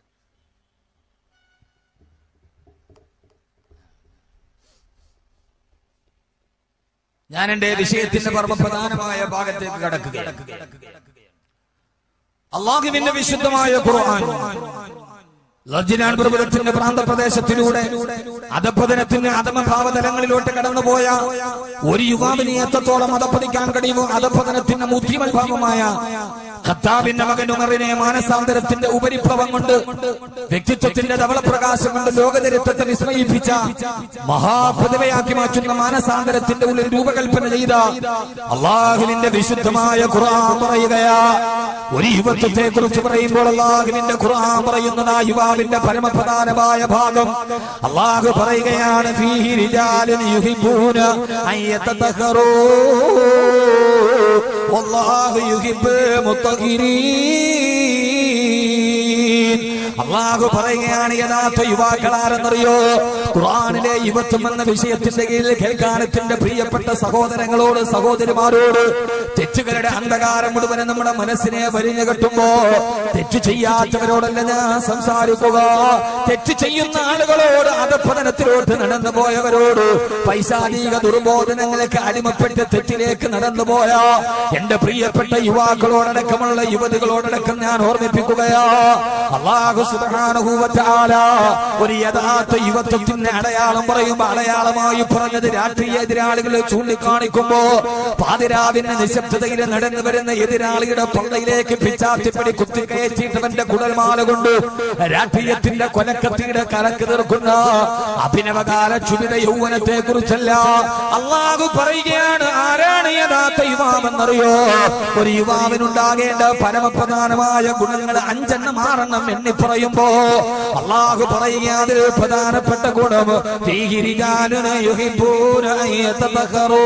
A: ഞാൻ എന്റെ വിഷയത്തിന്റെ പരമപ്രധാനമായ ഭാഗത്തേക്ക് കടക്കുകയാണ് അള്ളാഹുവിന്റെ വിശുദ്ധമായ ഖുർആൻ ലജ്ജിനാൻ പർവ്വതത്തിന്റെ പ്രാന്തപ്രദേശത്തിലൂടെ അധപതനത്തിന് അധമഭാവതലങ്ങളിലോട്ട് കടന്നുപോയ ഒരു യുവാവിനെ എത്രത്തോളം അധപ്പതിക്കാൻ കഴിയുമോ അധപതനത്തിന്റെ മുദ്യമൽ ഭാവമായ ഖത്താബിന്റെ മകൻ ഉമറിനെ മാനസാന്തരത്തിന്റെ ഉപരിപ്ലവം കൊണ്ട് വ്യക്തിത്വത്തിന്റെ ധവളപ്രകാശം കൊണ്ട് ലോകചരിത്രത്തെ വിസ്മയിപ്പിച്ച മഹാപ്രതിഭയാക്കി മാറ്റുന്ന മാനസാന്തരത്തിന്റെ ഉള്ളിൽ രൂപകൽപ്പന ചെയ്ത അള്ളാഹുവിന്റെ വിശുദ്ധമായ ഖുർആൻ പറയുകയാ ഒരു യുവത്വത്തെ കുറിച്ച് പറയുമ്പോൾ അള്ളാഹുവിന്റെ ഖുർആൻ പറയുന്നത് ആ യുവാവിന്റെ പരമപ്രധാനമായ ഭാഗം അള്ളാഹു പറയുകയാണ് ഫീഹി റിജാലുൻ യുഹിബ്ബൂന അൻ യതതഹറൂ വല്ലാഹു യുഹിബ്ബുൽ മുത്തഖിരീൻ അള്ളാഹു പറയുകയാണ് യഥാർത്ഥ യുവാക്കളാരെന്നറിയോ ഖുർആനിലെ യുവത്വം എന്ന വിഷയത്തിന്റെ കീഴിൽ കേൾക്കാനത്തിന്റെ പ്രിയപ്പെട്ട സഹോദരങ്ങളോട് സഹോദരിമാരോട് തെറ്റുകളുടെ അന്ധകാരം മുഴുവൻ നമ്മുടെ മനസ്സിനെ വരിഞ്ഞു കെട്ടുമ്പോ തെറ്റ് ചെയ്യാത്തവരോടല്ല ഞാൻ സംസാരിക്കുക തെറ്റ് ചെയ്യുന്ന ആളുകളോട് അധപ്പതനത്തിലോട്ട് നടന്നു പോയവരോട് പൈശാചിക ദുർബോധനങ്ങൾക്ക് അടിമപ്പെട്ട് തെറ്റിലേക്ക് നടന്നുപോയ എന്റെ പ്രിയപ്പെട്ട യുവാക്കളോടടക്കമുള്ള യുവതികളോടടക്കം ഞാൻ ഓർമ്മിപ്പിക്കുകയാ അള്ളാഹു സുബ്ഹാനഹു വ തആല ഒരു യഥാർത്ഥ യുവത്വത്തിന്റെ അടയാളം പറയുമ്പോ അടയാളമായി പറഞ്ഞത് രാഷ്ട്രീയ എതിരാളികളെ ചൂണ്ടിക്കാണിക്കുമ്പോ പാതിരാവിന്റെ നിശബ്ദതയിൽ നടന്നു വരുന്ന എതിരാളിയുടെ പള്ളയിലേക്ക് പിച്ചാത്തിപ്പടി കുത്തിക്കയറ്റിയിട്ടവന്റെ കുടൽമാല കൊണ്ട് രാഷ്ട്രീയത്തിന്റെ കൊലക്കത്തിയുടെ കലക്ക് തീർക്കുന്ന അഭിനവകാല ക്ഷുഭിത യൗവനത്തെ കുറിച്ചല്ല അള്ളാഹു പറയുകയാണ് ആരാണ് യഥാർത്ഥ യുവാവെന്നറിയോ ഒരു യുവാവിനുണ്ടാകേണ്ട പരമപ്രധാനമായ ഗുണങ്ങൾ അഞ്ചെണ്ണം ആറെണ്ണം എണ്ണി പറയുമ്പോ അള്ളാഹു പറയുക അതിൽ പ്രധാനപ്പെട്ട ഗുണം തീഹിരിജാനുന യുഹിബ്ബൂന അൻ യതബഖറൂ.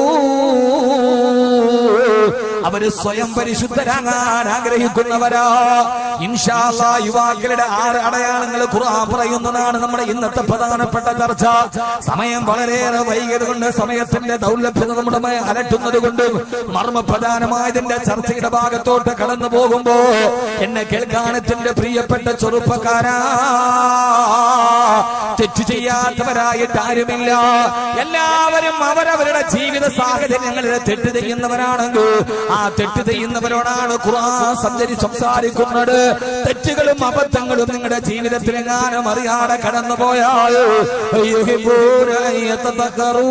A: അവര് സ്വയം പരിശുദ്ധരാകാൻ ആഗ്രഹിക്കുന്നവരാ ഇൻഷാല്ല യുവാക്കളുടെ ആറ് അടയാളങ്ങൾ ഖുർആൻ പറയുന്നതാണ് നമ്മുടെ ഇന്നത്തെ പ്രധാനപ്പെട്ട ചർച്ച സമയം വളരെയേറെ വൈകിയത് കൊണ്ട് സമയത്തിന്റെ ദൗർലഭ്യത നമ്മുടെ മേൽ അലട്ടുന്നത് കൊണ്ട് മർമ്മപ്രധാനമായതിന്റെ ചർച്ചയുടെ ഭാഗത്തോട്ട് കടന്നു പോകുമ്പോ എന്നെ കേൾക്കാനത്തിന്റെ പ്രിയപ്പെട്ട ചെറുപ്പക്കാരാ തെറ്റു ചെയ്യാത്തവരായിട്ട് ആരുമില്ല എല്ലാവരും അവരവരുടെ ജീവിത സാഹചര്യങ്ങളിൽ തെറ്റ് ചെയ്യുന്നവരാണെങ്കിൽ ആ തെറ്റ് ചെയ്യുന്നവരോടാണ് ഖുർആൻ സഞ്ചരി സംസാരിക്കുന്നത് തെറ്റുകളും അബദ്ധങ്ങളും നിങ്ങളുടെ ജീവിതത്തിൽ എങ്ങാനും അറിയാതെ കടന്നുപോയാൽ യുഹിബ്ബൂന അൻ യതദക്കറൂ.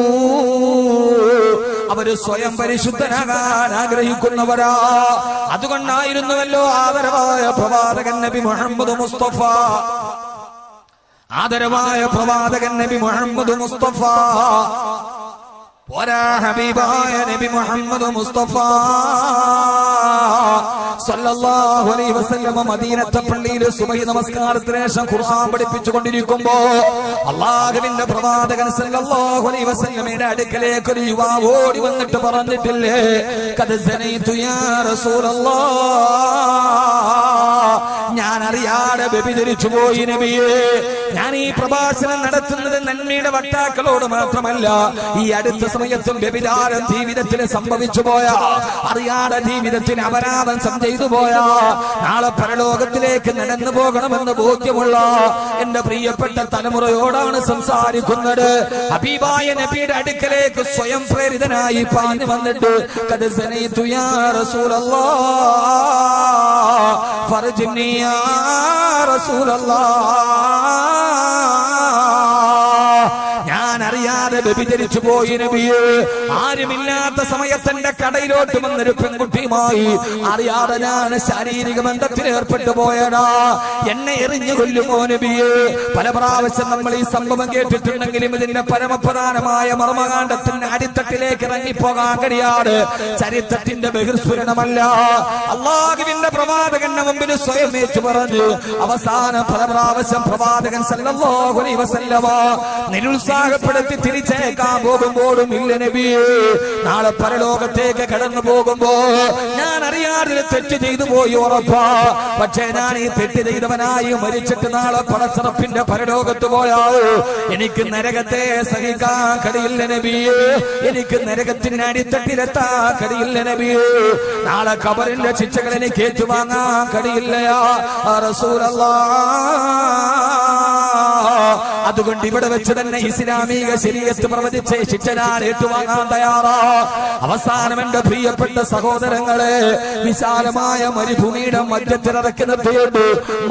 A: അവര് സ്വയം പരിശുദ്ധനാകാൻ ആഗ്രഹിക്കുന്നവരാ അതുകൊണ്ടായിരുന്നുവല്ലോ ആദരവായ പ്രവാചകൻ നബി മുഹമ്മദ് മുസ്തഫ ആദരവായ പ്രവാചകൻ നബി മുഹമ്മദ് മുസ്തഫ പോരാ ഹബീബായ നബി മുഹമ്മദ് മുസ്തഫ സല്ലല്ലാഹു അലൈഹി വസല്ലമ മദീനത്തെ പള്ളിയിൽ സുബഹി നമസ്കാരത്തിന് ശേഷം ഖുർആൻ പഠിപ്പിച്ചു കൊണ്ടിരിക്കുമ്പോ അള്ളാഹുവിന്റെ പ്രവാചകൻ സല്ലല്ലാഹു അലൈഹി വസല്ലമയുടെ അടുക്കലേക്ക് ഒരു യുവാവ് ഓടി വന്നിട്ട് പറഞ്ഞിട്ടില്ലേ കത് സനൈതു യാ റസൂലല്ലാഹ് ഞാൻ അറിയാതെ വ്യഭിചരിച്ചു പോയി നബിയേ ഞാൻ ഈ പ്രഭാഷണം നടത്തുന്നത് നന്മയുടെ വക്താക്കളോട് മാത്രമല്ല ഈ അടുത്ത സമയത്തും വ്യഭിചാരം ജീവിതത്തിൽ സംഭവിച്ചു പോയ അറിയാതെ ജീവിതത്തിൽ അപരാധം ചെയ്തു പോയ നാളെ പരലോകത്തിലേക്ക് നടന്നു പോകണമെന്ന് ബോധ്യമുള്ള എന്റെ പ്രിയപ്പെട്ട തലമുറയോടാണ് സംസാരിക്കുന്നത് ഹബീബായ നബിയുടെ അടുക്കലേക്ക് സ്വയം പ്രേരിതനായി പാഞ്ഞു വന്നിട്ട് കത് സനൈതു യാ റസൂലല്ലാഹ് ഫർജിനി യാ റസൂലല്ലാഹ് ഞാൻ അറിയാതെ വ്യഭിചരിച്ചു പോയി നബിയെ ആരുമില്ലാത്ത സമയത്ത് എന്റെ കടയിലോട്ട് വന്നൊരു പെൺകുട്ടിയുമായി അറിയാതെ ഞാൻ ശാരീരിക ബന്ധത്തിൽ ഏർപ്പെട്ടു പോയടാ എന്നെ എറിഞ്ഞു കൊല്ലുമോ നബിയെ പല പ്രാവശ്യം നമ്മൾ ഈ സംഭവം കേട്ടിട്ടുണ്ടെങ്കിലും ഇതിന്റെ പരമപ്രധാനമായ മർമ്മകാണ്ഡത്തിന്റെ അടിത്തട്ടിലേക്ക് ഇറങ്ങിപ്പോകാൻ കഴിയാതെ ചരിത്രത്തിന്റെ ബഹിർസ്ഫുരണമല്ല അള്ളാഹുവിന്റെ പ്രവാചകന്റെ മുമ്പിൽ സ്വയം ഏറ്റു പറഞ്ഞു അവസാനം പല പ്രാവശ്യം പ്രവാചകൻ സല്ലല്ലാഹു അലൈഹി വസല്ലമ നിരുത്സാഹപ്പെടുത്തി തിരിച്ച തിരിച്ചേക്കാൻ പോകുമ്പോഴും ഇല്ല നബിയേ നാളെ പരലോകത്തേക്ക് കടന്നു പോകുമ്പോ ഞാൻ അറിയാതെ തെറ്റ് ചെയ്തു പോയി ഉറപ്പാ പക്ഷേ ഞാൻ ഈ തെറ്റ് ചെയ്തവനായി മരിച്ചിട്ട് നാളെ പടച്ചിറപ്പിന്റെ പരലോകത്ത് പോയാൽ എനിക്ക് നരകത്തെ സഹിക്കാൻ കഴിയില്ല നബിയേ എനിക്ക് നരകത്തിന് അടിത്തട്ടിലെത്താൻ കഴിയില്ല നബിയേ നാളെ കബറിന്റെ ശിക്ഷകൾ എനിക്ക് ഏറ്റുവാങ്ങാൻ കഴിയില്ലയാ റസൂലല്ലാ അതുകൊണ്ട് ഇവിടെ വെച്ച് തന്നെ ഇസ്ലാമിക ശരീരത്ത് പ്രവചിച്ച ശിക്ഷ ഞാൻ ഏറ്റുവാങ്ങാൻ തയ്യാറാ അവസാനം എന്റെ പ്രിയപ്പെട്ട സഹോദരങ്ങളെ വിശാലമായ മരുഭൂമിയുടെ മധ്യത്തിലിറക്കി നിർത്തിയിട്ട്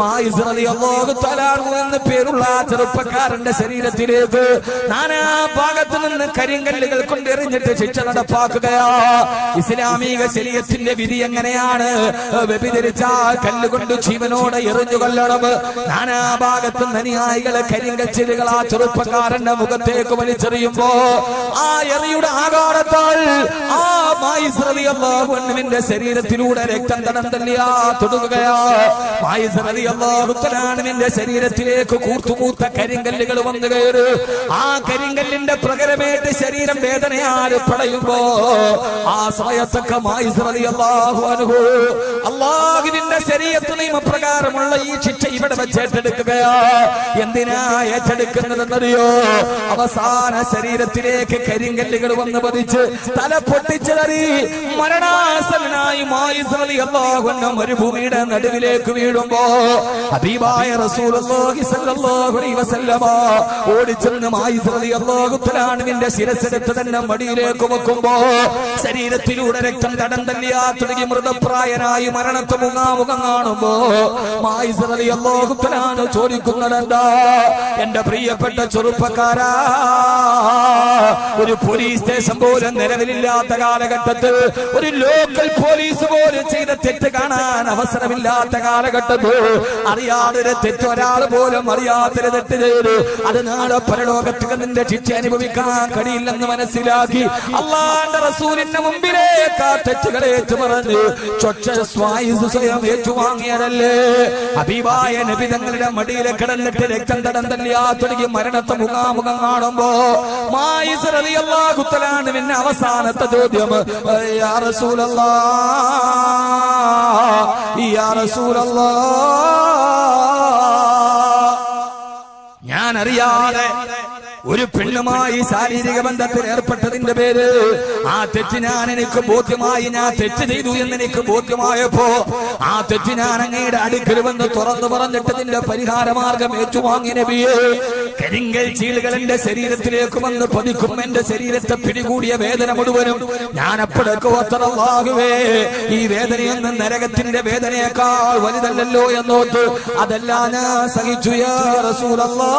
A: എന്ന് പേരുള്ള ആ ചെറുപ്പക്കാരന്റെ ശരീരത്തിലേക്ക് നാനാ ഭാഗത്തു നിന്ന് കരിങ്കല്ലുകൾ കൊണ്ടെറിഞ്ഞിട്ട് ശിക്ഷ നടപ്പാക്കുകയാ ഇസ്ലാമിക ശരീരത്തിന്റെ വിധി എങ്ങനെയാണ് വ്യഭിചരിച്ച കല്ലുകൊണ്ട് ജീവനോടെ എറിഞ്ഞു കൊല്ലണം നാനാ ഭാഗത്ത് അനുയായികളെ കരിങ്കച്ചിലുകൾ ആ ചെറുപ്പക്കാരന്റെ മുഖത്തേക്ക് വലിച്ചെറിയുമ്പോ ആ എറിയുടെ ആഘാതത്താൽ ആ മായിസ്രലിയല്ലാഹുവിന്റെ ശരീരത്തിലൂടെ രക്തം തടം തല്ലിയാ തൊടുകയാ മായിസ്രലിയല്ലാഹുത്തലാനുവിന്റെ ശരീരത്തിലേക്ക് കൂർത്തുമൂത്ത കരിങ്കല്ലുകൾ വന്നു കയറി ആ കരിങ്കല്ലിന്റെ പ്രകരമേറ്റ് ശരീരം വേദനയാൽ പടയുമ്പോ ആ സമയത്തൊക്കെ മായിസ്രലിയല്ലാഹു അനുഭവ അള്ളാഹുവിന്റെ ശരീരത്ത് നിയമപ്രകാരമുള്ള ഈ ശിക്ഷ ഇവിടെ വെച്ച് ഏറ്റെടുക്കുകയാ എന്തിനാ ഏറ്റെടുക്കുന്നതെന്നറിയോ അവസാന ശരീരത്തിലേക്ക് കരിങ്കല്ലുകൾ വന്ന് പതിച്ച് തല പൊട്ടിച്ചതറി മരണാസനായി മായിസ്രലി അള്ളാഹുന്ന മരുഭൂമിയുടെ നടുവിലേക്ക് വീഴുമ്പോ ഹബീബായ റസൂലുള്ളാഹി സ്വല്ലല്ലാഹു അലൈഹി വസല്ലമ ഓടിച്ചെന്ന് മായിസ്രലി അള്ളാഹുത്തലാണുവിന്റെ ശിരസെടുത്ത് തന്നെ മടിയിലേക്ക് വെക്കുമ്പോ ശരീരത്തിലൂടെ രക്തം തടം തല്ലിയാ തുടങ്ങി മൃതപ്രായനായി മരണത്തെ മുഖാമുഖം കാണുമ്പോ മായിസ്രലി അള്ളാഹുത്തലാണ് ചോദിക്കുന്നതെന്താ എന്റെ പ്രിയപ്പെട്ട ചെറുപ്പക്കാരാ ഒരു പോലീസ് സ്റ്റേഷൻ പോലും നിലവിലില്ലാത്ത കാലഘട്ടത്തിൽ ഒരു ലോക്കൽ പോലീസ് പോലും ചെയ്ത തെറ്റ് കാണാൻ അവസരമില്ലാത്ത കാലഘട്ടത്തിൽ അറിയാതെ ഒരു തെറ്റ് ഒരാൾ പോലും അറിയാത്തൊരു തെറ്റ് ചെയ്തു അത് നാളെ പരലോകത്തിൽ നിന്റെ ശിക്ഷ അനുഭവിക്കാൻ കഴിയില്ലെന്ന് മനസ്സിലാക്കി അള്ളാന്റെ റസൂലിന്റെ മുമ്പിലേക്ക് ആ തെറ്റുകളെ ഏറ്റുപറഞ്ഞ് ചൊച്ച സ്വായുസ് സ്വയം ഏറ്റുവാങ്ങിയതല്ലേ അഭിവായ നബിതങ്ങളുടെ മടിയിലെ കിടന്നിട്ട് രക്തം തടം തല്ലിയാ തുടങ്ങി മരണത്തെ മുഖാമുഖം കാണുമ്പോ മായിസറിയല്ലാഹുത്തലാണ് പിന്നെ അവസാനത്തെ ചോദ്യം യാ റസൂലല്ലാ യാ റസൂലല്ലാ ഞാൻ അറിയാതെ ഒരു പെണ്ണുമായി ശാരീരിക ബന്ധത്തിൽ ഏർപ്പെട്ടതിന്റെ പേര് ആ തെറ്റ് ഞാൻ എനിക്ക് ബോധ്യമായി ഞാൻ തെറ്റ് ചെയ്തു എന്ന് എനിക്ക് ബോധ്യമായപ്പോ ആ തെറ്റ് ഞാൻ അങ്ങയുടെ അടുക്കൽ വന്ന് തുറന്നു പറഞ്ഞിട്ടതിന്റെ പരിഹാര മാർഗം ഏറ്റുവാങ്ങി നബിയെ കരിങ്കൽ ചീളുകൾ എന്റെ ശരീരത്തിലേക്ക് വന്ന് പതിക്കും എന്റെ ശരീരത്തെ പിടികൂടിയ വേദന മുഴുവനും ഞാൻ അപ്പോഴൊക്കെ ഒത്തറവാകുവേ ഈ വേദനയൊന്നും നരകത്തിന്റെ വേദനയേക്കാൾ വലുതല്ലല്ലോ എന്നോട്ട് അതല്ല ഞാൻ സഹിച്ചു യാ റസൂലല്ലാ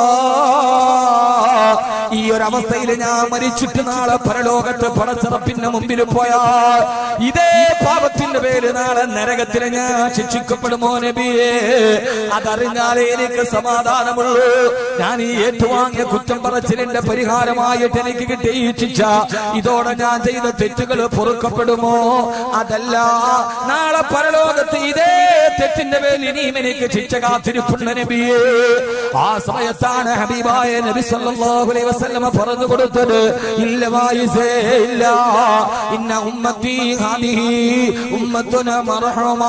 A: ഈ ഒരു അവസ്ഥയിൽ ഞാൻ മരിച്ചിട്ട് നാളെ പരലോകത്ത് പടച്ചിറപ്പിന്റെ മുമ്പിൽ പോയാൽ ഇതേ പാപത്തിന്റെ പേര് നാളെ നരകത്തിൽ ഞാൻ ശിക്ഷിക്കപ്പെടുമോ നബിയേ അതറിഞ്ഞാലേ എനിക്ക് സമാധാനമുള്ളൂ ഞാൻ ഈ ഏറ്റുവാങ്ങിയ കുറ്റം പറച്ചിലിന്റെ പരിഹാരമായിട്ട് എനിക്ക് കിട്ടിയ ഈ ശിക്ഷ ഇതോടെ ഞാൻ ചെയ്ത തെറ്റുകൾ പൊറുക്കപ്പെടുമോ അതല്ല നാളെ പരലോകത്ത് ഇതേ തെറ്റിന്റെ പേരിൽ ഇനിയും എനിക്ക് ശിക്ഷ കാത്തിരിപ്പുണ്ട് നബിയേ ആ സമയത്താണ് ഹബീബായ നബി സല്ലല്ലാഹു അലൈഹി വസല്ലമ പറഞ്ഞു കൊടുത്തത് ഇല്ല വായിസേ ഇല്ല ഇന്ന ഉമ്മത്തി ഹാദിഹി ഉമ്മത്തുന മർഹമാ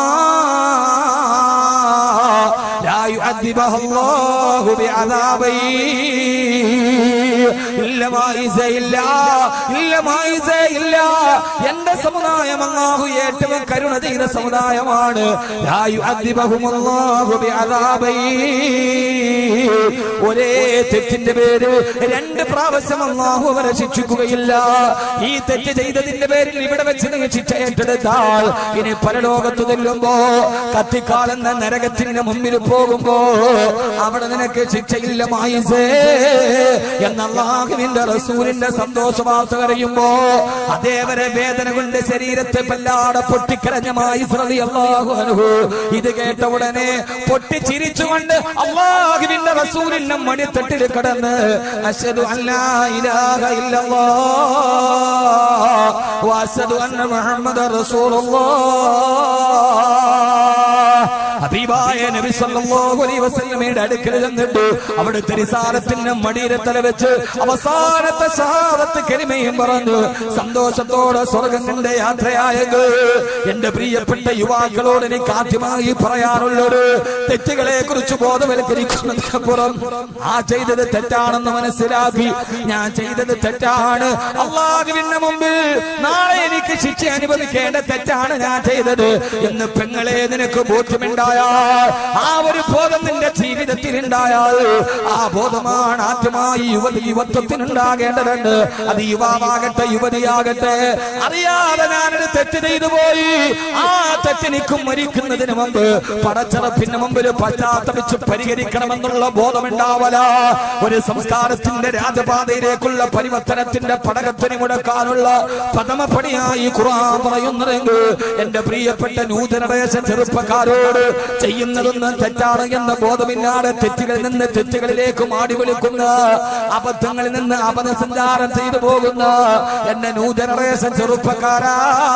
A: لا يعذبها الله بعذابي ഇല്ല മായിസ ഇല്ല ഇല്ല മായിസ ഇല്ല എന്റെ സമുദായം അല്ലാഹു ഏറ്റവും കരുണ ചെയ്ത സമുദായമാണ് ലാ യുഅദ്ദിബഹുമുല്ലാഹു ബിഅദാബൈ ഒരേ തെറ്റിന്റെ പേര് രണ്ട് പ്രാവശ്യം അള്ളാഹു അവരെ ശിക്ഷിക്കുകയില്ല ഈ തെറ്റ് ചെയ്തതിന്റെ പേരിൽ ഇവിടെ വെച്ച് നീ ശിക്ഷ ഏറ്റെടുത്താൽ ഇനി പരലോകത്ത് ചെല്ലുമ്പോ കത്തിക്കാലെന്ന നരകത്തിന്റെ മുമ്പിൽ പോകുമ്പോ അവിടെ നിനക്ക് ശിക്ഷയില്ല മായിസേ എന്ന അള്ളാഹുവിന്റെ റസൂലിന്റെ സന്തോഷ വാർത്ത കരയുമ്പോ അതേവരെ വേദന കൊണ്ട് ശരീരത്തെ പല്ലാടെ പൊട്ടിക്കരഞ്ഞ മായിസ്രതി അള്ളാഹു അനുഭവ ഇത് കേട്ട ഉടനെ പൊട്ടിച്ചിരിച്ചുകൊണ്ട് അള്ളാഹുവിന്റെ റസൂലിന്റെ മണിത്തട്ടിൽ കടന്ന് അശദു അല്ലാ ഇലാഹ ഇല്ലല്ലാഹ് വഅശദു അന്ന മുഹമ്മദ റസൂലുള്ളാഹ് ഹബീബായ നബി സല്ലല്ലാഹു അലൈഹി വസല്ലമയുടെ അടുക്കൽ ചെന്നിട്ട് അവിടുത്തെ റിസാലത്തിന്റെ മടിയിലെ തല വെച്ച് അവസാനത്തെ ഷഹാദത്ത് കലിമയും പറഞ്ഞു സന്തോഷത്തോടെ സ്വർഗം കണ്ട യാത്രയായത് എന്റെ പ്രിയപ്പെട്ട യുവാക്കളോട് എനിക്ക് ആദ്യമായി പറയാനുള്ളത് തെറ്റുകളെ കുറിച്ച് ബോധവൽക്കരിക്കുന്നതിനപ്പുറം ആ ചെയ്തത് തെറ്റാണെന്ന് മനസ്സിലാക്കി ഞാൻ ചെയ്തത് തെറ്റാണ് അള്ളാഹുവിന്റെ മുമ്പിൽ നാളെ എനിക്ക് ശിക്ഷ അനുഭവിക്കേണ്ട തെറ്റാണ് ഞാൻ ചെയ്തത് എന്ന് പെങ്ങളെ നിനക്ക് ബോധ്യമുണ്ടായാൽ ആ ഒരു ബോധം നിന്റെ ജീവിതത്തിൽ ഉണ്ടായാൽ ആ ബോധമാണ് ആദ്യമായി യുവതി യുവത്വത്തിനുണ്ടാകേണ്ടതുണ്ട് അത് യുവാവാകട്ടെ യുവതിയാകട്ടെ അറിയാതെ ഞാനൊരു തെറ്റ് ചെയ്തു പോയി ആ തെറ്റെനിക്കും മരിക്കുന്നതിന് മുമ്പ് പടച്ചറപ്പിന് മുമ്പിൽ പശ്ചാത്തപിച്ച് പരിഹരിക്കണമെന്നുള്ള ബോധമുണ്ടാവല ഒരു സംസ്കാരത്തിന്റെ രാജപാതയിലേക്കുള്ള പരിവർത്തനത്തിന്റെ പടകത്തിന് മുടക്കാനുള്ള പദമപ്പടിയായി ഖുർആൻ പറയുന്നതെങ്കിൽ എന്റെ പ്രിയപ്പെട്ട ന്യൂ ജനറേഷൻ ചെറുപ്പക്കാരോട് ചെയ്യുന്നതൊന്നും തെറ്റാണ് എന്ന ബോധമില്ലാതെ തെറ്റുകളിൽ നിന്ന് തെറ്റുകളിലേക്ക് മാടി വിളിക്കുന്ന അബദ്ധങ്ങളിൽ നിന്ന് അപദസഞ്ചാരം ചെയ്തു പോകുന്ന എന്റെ ന്യൂ ജനറേഷൻ ചെറുപ്പക്കാരാ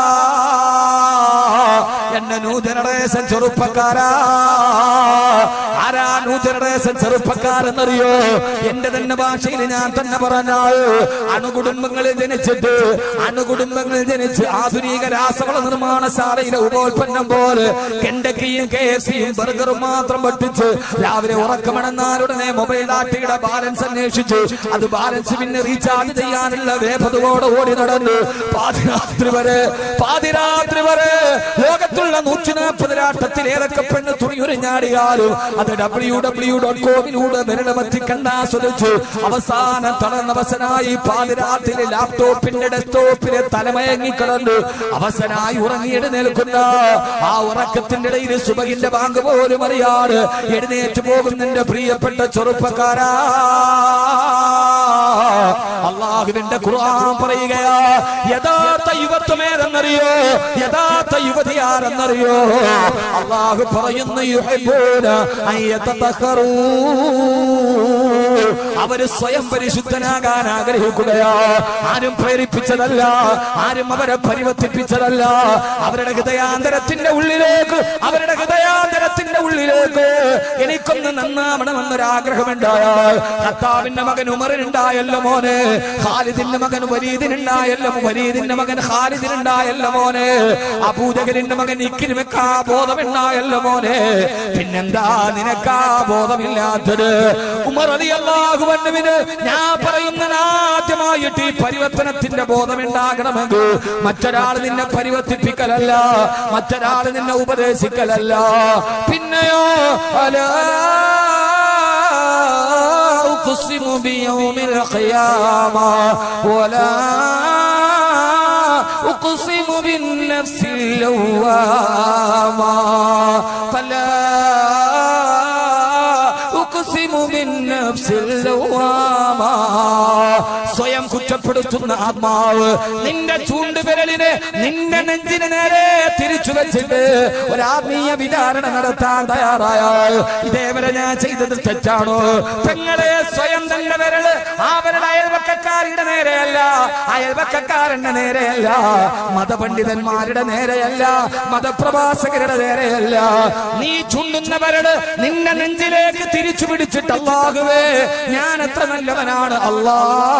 A: എന്റെ ന്യൂ ജനറേഷൻ ചെറുപ്പക്കാരാ ആരാ ന്യൂ ജനറേഷൻ ചെറുപ്പക്കാരെന്നറിയോ എന്റെ തന്നെ ഭാഷയിൽ ഞാൻ തന്നെ പറഞ്ഞാൽ അണുകുടുംബങ്ങളിൽ ജനിച്ചിട്ട് അണുകുടുംബങ്ങളിൽ ജനിച്ച് ആധുനിക രാസവള നിർമ്മാണശാലയിലെ ഉപോൽപ്പന്നം പോലെ കെണ്ടക്കിയും കെ എഫ് സിയും ബർഗറും മാത്രം പഠിച്ച് രാവിലെ ഉറക്കമണന്നാലുടനെ മൊബൈൽ ഡാറ്റയുടെ ബാലൻസ് അന്വേഷിച്ചു അത് ബാലൻസ് പിന്നെ റീചാർജ് ചെയ്യാനുള്ള വേപതയോടെ ഓടി നടന്ന് പാതിരാത്രി വരെ പാതിരാത്രി വരെ ലോകത്തുള്ള നൂറ്റി നാൽപ്പത് രാഷ്ട്രത്തിൽ ഏതൊക്കെ പെണ്ണ് തുണിയുരിഞ്ഞാടിയാലും അത് ഡബ്ല്യൂ ഡബ്ല്യൂ ഡോട്ട് കോമിലൂടെ വിരളമത്തിക്കണ്ട ആസ്വദിച്ചു അവസാനം തളർന്നവസനായി പാതിരാത്രി ലാപ്ടോപ്പിന്റെ ഡെസ്ക്ടോപ്പിലെ തലമയങ്ങി കിടന്നു അവസനായി ഉറങ്ങിയിട്ട് നിൽക്കുന്ന ആ ഉറക്കത്തിന്റെ ഇടയിൽ സുബഹിന്റെ ബാങ്ക് പോലും അറിയാറ് എഴുന്നേറ്റ് പോകുന്നതിന്റെ പ്രിയപ്പെട്ട ചെറുപ്പക്കാരാ അള്ളാഹുവിന്റെ ഖുർആൻ പറയുകയാ യഥാർത്ഥ യുവത്വമേതെന്നറിയോ യഥാർത്ഥ യുവതിയാരെന്നറിയോ അള്ളാഹു പറയുന്നു യുഹിബ്ബൂന അൻ യതതഖറൂ. അവര് സ്വയം പരിശുദ്ധനാകാൻ ആഗ്രഹിക്കുകയാ ആരും പ്രേരിപ്പിച്ചതല്ല ആരും അവരെ പരിവർത്തിപ്പിച്ചതല്ല അവരുടെ ഹൃദയാന്തരത്തിന്റെ ഉള്ളിലേക്ക് അവരുടെ ഹൃദയാന്തരത്തിന്റെ ഉള്ളിലേക്ക് എനിക്കൊന്ന് നന്നാവണമെന്നൊരാഗ്രഹമുണ്ടായാൽ കർത്താവിന്റെ മകൻ ഉമറിനുണ്ടായല്ലോ മോനെ ഖാലിദിന്റെ മകൻ വരീദിനുണ്ടായല്ലോ വരീദിന്റെ മകൻ ഖാലിദിനുണ്ടായല്ലോ മോനെ അബൂജഹലിന്റെ മകൻ ഇക്കിരിമക്കാ ബോധമുണ്ടായല്ലോ മോനെ പിന്നെന്താ നിനക്കാ ബോധമില്ലാത്തത് ഉമർ അലി അള്ളാഹുവന്നുവിന് ഞാൻ പറയുന്ന ആദ്യമായിട്ട് ഈ പരിവർത്തനത്തിന്റെ ബോധമുണ്ടാകണമെങ്കിൽ മറ്റൊരാൾ നിന്നെ പരിവർത്തിപ്പിക്കലല്ല മറ്റൊരാൾ നിന്നെ ഉപദേശിക്കലല്ല പിന്നെയോ അലാ أقسم بيوم القيامة ولا أقسم بالنفس اللوامة فلا أقسم بالنفس اللوامة സ്വയം കുറ്റപ്പെടുത്തുന്ന ആത്മാവ് നിന്റെ ചൂണ്ടുവിരലിനെ നിന്റെ നെഞ്ചിന് നേരെ തിരിച്ചു വെച്ചിട്ട് ഒരാത്മീയ വിചാരണ നടത്താൻ തയ്യാറായാൽ ഇതേവരെ ഞാൻ ചെയ്തത് തെറ്റാണോ പെങ്ങളെ സ്വയം തന്നെ വിരല് അവരുടെ അയൽവക്കക്കാരുടെ നേരെയല്ല അയൽവക്കക്കാരന്റെ നേരെയല്ല മതപണ്ഡിതന്മാരുടെ നേരെയല്ല മതപ്രഭാസകരുടെ നേരെയല്ല നീ ചുണ്ടുന്ന വിരല് നിന്റെ നെഞ്ചിലേക്ക് തിരിച്ചു പിടിച്ചിട്ട് അല്ലാഹുവേ ഞാൻ എത്ര നല്ലവനാണ് അല്ലാ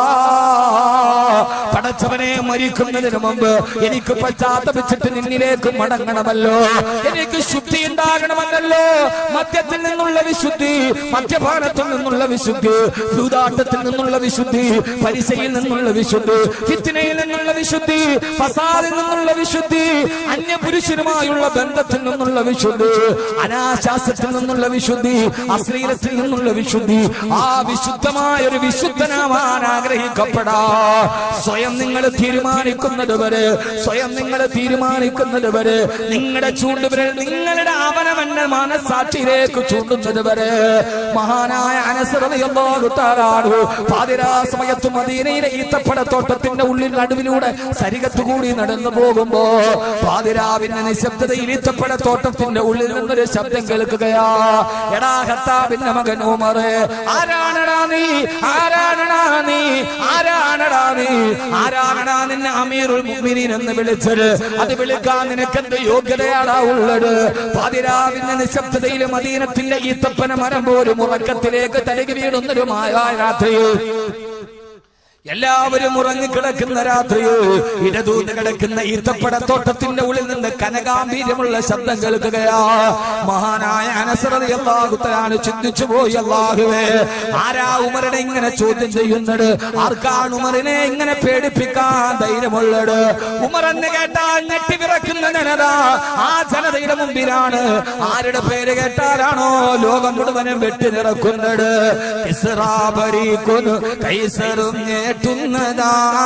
A: പടച്ചവനെ മരിക്കുന്നതിന് മുമ്പ് എനിക്ക് പശ്ചാത്തപിച്ചിട്ട് നിന്നിലേക്ക് മടങ്ങണമല്ലോ എനിക്ക് ശുദ്ധി ഉണ്ടാകണമെന്നല്ലോ മദ്യത്തിൽ നിന്നുള്ള വിശുദ്ധി മദ്യപാനത്തിൽ നിന്നുള്ള വിശുദ്ധി ഭൂതാട്ടത്തിൽ നിന്നുള്ള വിശുദ്ധി പരിസയിൽ നിന്നുള്ള വിശുദ്ധി ഫിത്തിനയിൽ നിന്നുള്ള വിശുദ്ധി ഫസാദിൽ നിന്നുള്ള വിശുദ്ധി അന്യപുരുഷനുമായുള്ള ബന്ധത്തിൽ നിന്നുള്ള വിശുദ്ധി അനാശാസ്യത്തിൽ നിന്നുള്ള വിശുദ്ധി അശ്ലീലത്തിൽ നിന്നുള്ള വിശുദ്ധി ആ വിശുദ്ധമായ ഒരു വിശുദ്ധനാവാൻ ആഗ്രഹിക്കപ്പെടാ സ്വയം നിങ്ങൾ തീരുമാനിക്കുന്നത് വരെ സ്വയം നിങ്ങൾ തീരുമാനിക്കുന്നത് വരെ നിങ്ങളുടെ ചൂണ്ടുവിരൽ നിങ്ങളുടെ അവനവന്റെ മനസാക്ഷിയിലേക്ക് ചൂണ്ടുന്നത് വരെ മഹാനായ അനസറിയാണു പാതിരാ സമയത്ത് മദീനയിലെ ഈത്തപ്പടത്തോട്ടത്തിന്റെ ഉള്ളിൽ നടുവിലൂടെ സരികത്ത് കൂടി നടന്നു പോകുമ്പോ പാതിരാവിന്റെ നിശബ്ദതയിൽ ഈത്തപ്പടത്തോട്ടത്തിന്റെ ഉള്ളിൽ നിന്നൊരു ശബ്ദം കേൾക്കുകയാ എടാ ഹത്താബിന്റെ മകൻ ഉമറ് ആരാണടാ നീ ആരാണടാ നീ ആരാണടാ നീ ആരാണടാ നിന്നെ അമീറുൽ മുഅ്മിനീൻ എന്ന് വിളിച്ചത് അത് വിളിക്കാൻ നിനക്ക് എന്ത് യോഗ്യതയാടാ ഉള്ളത് പാതിരാവിന്റെ നിശബ്ദതയിൽ മദീനത്തിന്റെ ഈത്തപ്പന മരം പോലും ഉറക്കത്തിലേക്ക് തലകി വീടുന്നൊരു മായ രാത്രിയിൽ എല്ലാവരും ഉറങ്ങിക്കിടക്കുന്ന രാത്രിയോ ഇടതൂന്ന് കിടക്കുന്ന ഈത്തപ്പടത്തോട്ടത്തിന്റെ ഉള്ളിൽ നിന്ന് കനകാംബീര്യമുള്ള ശബ്ദം കേൾക്കുകയാ മഹാനായ അനസറതി അള്ളാഹുത്തലാണ് ചിന്തിച്ചു പോയി അള്ളാഹുവേ ആരാ ഉമറിനെ ഇങ്ങനെ ചോദ്യം ചെയ്യുന്നത് ആർക്കാണ് ഉമറിനെ ഇങ്ങനെ പേടിപ്പിക്കാൻ ധൈര്യമുള്ളത് ഉമർ എന്ന് കേട്ടാൽ ഞെട്ടി വിറക്കുന്ന ജനത ആ ജനതയുടെ മുമ്പിലാണ് ആരുടെ പേര് കേട്ടാലാണോ ലോകം മുഴുവനും വെട്ടി നിറക്കുന്നത് ഇസ്രാ ഭരിക്കുന്നു കൈസറും ഞേട്ടുന്നതാ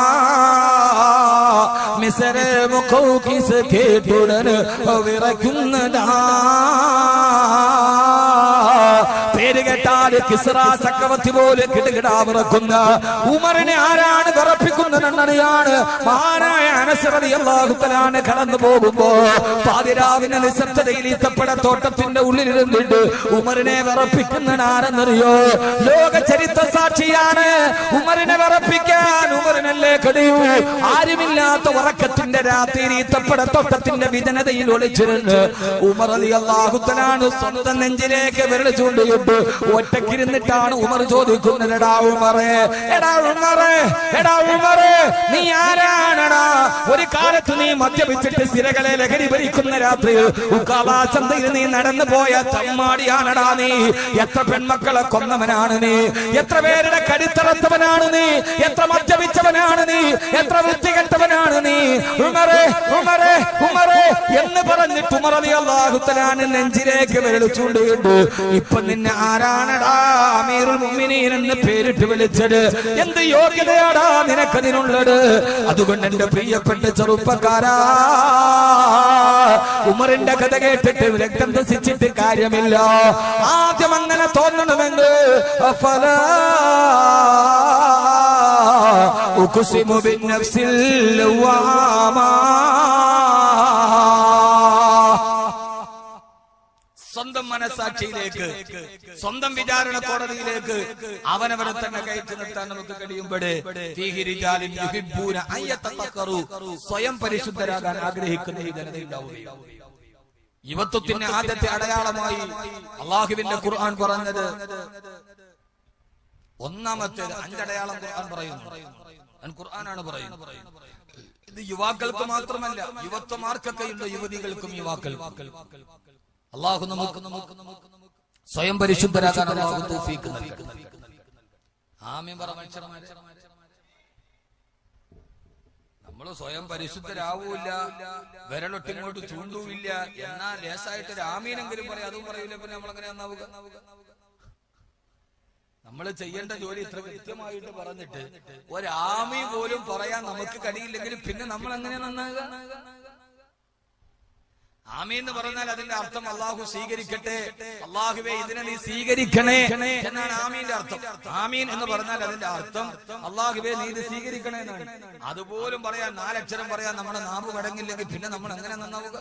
A: മിസര മുഖൗക്കിസ് കേട്ടുടൻ വിറയ്ക്കുന്നതാ പേര് കേട്ടാൽ കിസ്റ ചക്രവർത്തി പോലെ കിടുകിടാ വിറക്കുന്ന ഉമറിനെ ആരാണ് വിറപ്പിക്കുന്നതെന്നറിയാണ് മഹാനായ അനസറതി അള്ളാഹുത്തലാണ് കടന്നു പോകുമ്പോ പാതിരാവിന്റെ നിശബ്ദതയിൽ ഈത്തപ്പട തോട്ടത്തിന്റെ ഉള്ളിലിരുന്നിട്ട് ഉമറിനെ വിറപ്പിക്കുന്നവൻ ആരെന്നറിയോ ലോക ചരിത്ര സാക്ഷിയാണ് ഉമറിനെ വിറപ്പിക്കാൻ ഉമറിനല്ലേ കഴിയൂ ആരുമില്ലാത്ത ഉറക്കത്തിന്റെ രാത്രി ഈത്തപ്പട തോട്ടത്തിന്റെ വിജനതയിൽ ഒളിച്ചിരുന്ന് ഉമർ അലി അള്ളാഹുത്തലാണ് സ്വന്തം നെഞ്ചിലേക്ക് വിരൽ ചൂണ്ടിയിട്ട് ഒറ്റക്കിരുന്നിട്ടാണ് ഉമർ ചോദിക്കുന്നത് എടാ ഉമറേ എടാ ഉമറേ എടാ ഉമറേ നീ ആരാണടാ ഒരു കാലത്ത് നീ മദ്യപിച്ചിട്ട് സിരകളെ ലഹരി ഭരിക്കുന്ന രാത്രിയിൽ ഉക്കാളാ ചന്തയിൽ നീ നടന്നു പോയ തമ്മാടിയാണടാ നീ എത്ര പെൺമക്കളെ കൊന്നവനാണ് നീ എത്ര പേരുടെ കടിത്തറത്തവനാണ് നീ എത്ര മദ്യപിച്ചവനാണ് നീ എത്ര വൃത്തികെട്ടവനാണ് നീ ഉമറേ ഉമറേ ഉമറേ എന്ന് പറഞ്ഞിട്ട് ഉമർ അലി അള്ളാഹുത്തലാണ് നെഞ്ചിലേക്ക് വിരളിച്ചുകൊണ്ടിട്ട് ഇപ്പൊ നിന്നെ ആരാണടാ അമീറുൽ മുഅ്മിനീൻ എന്ന് പേരിട്ട് വിളിച്ചത് എന്ത് യോഗ്യതയാടാ നിനക്കതിനുള്ളത് അതുകൊണ്ട് എന്റെ പ്രിയപ്പെട്ട ചെറുപ്പക്കാരാ ഉമറിന്റെ കഥ കേട്ടിട്ട് രക്തം ദസിച്ചിട്ട് കാര്യമില്ല ആദ്യം അങ്ങനെ തോന്നണമെങ്കിൽ അഫലാ ഉഖ്സിമു ബിന്നഫ്സിൽ ലവാമാ സ്വന്തം മനസാക്ഷിയിലേക്ക് സ്വന്തം വിചാരണ കോടതിയിലേക്ക് അവനവനെ തന്നെ കയറ്റി നിർത്താൻ നമുക്ക് കഴിയുമ്പോഴേ ഫീഹിരിജാലിൻ യുഹിബ്ബൂന അൻ യതഫക്കറു. സ്വയം പരിശുദ്ധരാകാൻ ആഗ്രഹിക്കുന്ന ഈ ജനതയുണ്ടാവുകയും യുവത്വത്തിന്റെ ആദ്യത്തെ അടയാളമായി അള്ളാഹുവിന്റെ ഖുർആൻ പറഞ്ഞത് ഒന്നാമത്തേത് അഞ്ചടയാളം ഖുർആൻ പറയുന്നു ഞാൻ ഖുർആനാണ് പറയുന്നത് ഇത് യുവാക്കൾക്ക് മാത്രമല്ല യുവത്വമാർക്കൊക്കെയുണ്ട് യുവതികൾക്കും യുവാക്കൾക്കും അള്ളാഹു നമുക്ക് നമുക്ക് സ്വയം പരിശുദ്ധരാകാൻ അള്ളാഹു തൗഫീക്ക് നൽകട്ടെ ആമീൻ പറ മനുഷ്യന്മാരെ നമ്മൾ സ്വയം പരിശുദ്ധരാവൂല വിരലൊട്ടിങ്ങോട്ട് ചൂണ്ടൂല്ല എന്നാ ലേസായിട്ട് ഒരു ആമീനെങ്കിലും പറയാം അതും പറയൂല പിന്നെ നമ്മളെങ്ങനെ നന്നാവുക നമ്മൾ ചെയ്യേണ്ട ജോലി ഇത്ര കൃത്യമായിട്ട് പറഞ്ഞിട്ട് ഒരാമി പോലും പറയാൻ നമുക്ക് കഴിയില്ലെങ്കിൽ പിന്നെ നമ്മൾ എങ്ങനെ നന്നാകുക ആമീൻ എന്ന് പറഞ്ഞാൽ അതിന്റെ അർത്ഥം അള്ളാഹു സ്വീകരിക്കട്ടെ അള്ളാഹുവെ ഇതിനെ നീ സ്വീകരിക്കണേ എന്നാണ് ആമീന്റെ അർത്ഥം ആമീൻ എന്ന് പറഞ്ഞാൽ അതിന്റെ അർത്ഥം അള്ളാഹുവെ നീ ഇത് സ്വീകരിക്കണേ എന്നാണ് അതുപോലും പറയാൻ നാലക്ഷരം പറയാൻ നമ്മുടെ നാവ് കടങ്ങില്ലെങ്കിൽ പിന്നെ നമ്മൾ എങ്ങനെ നന്നാവുക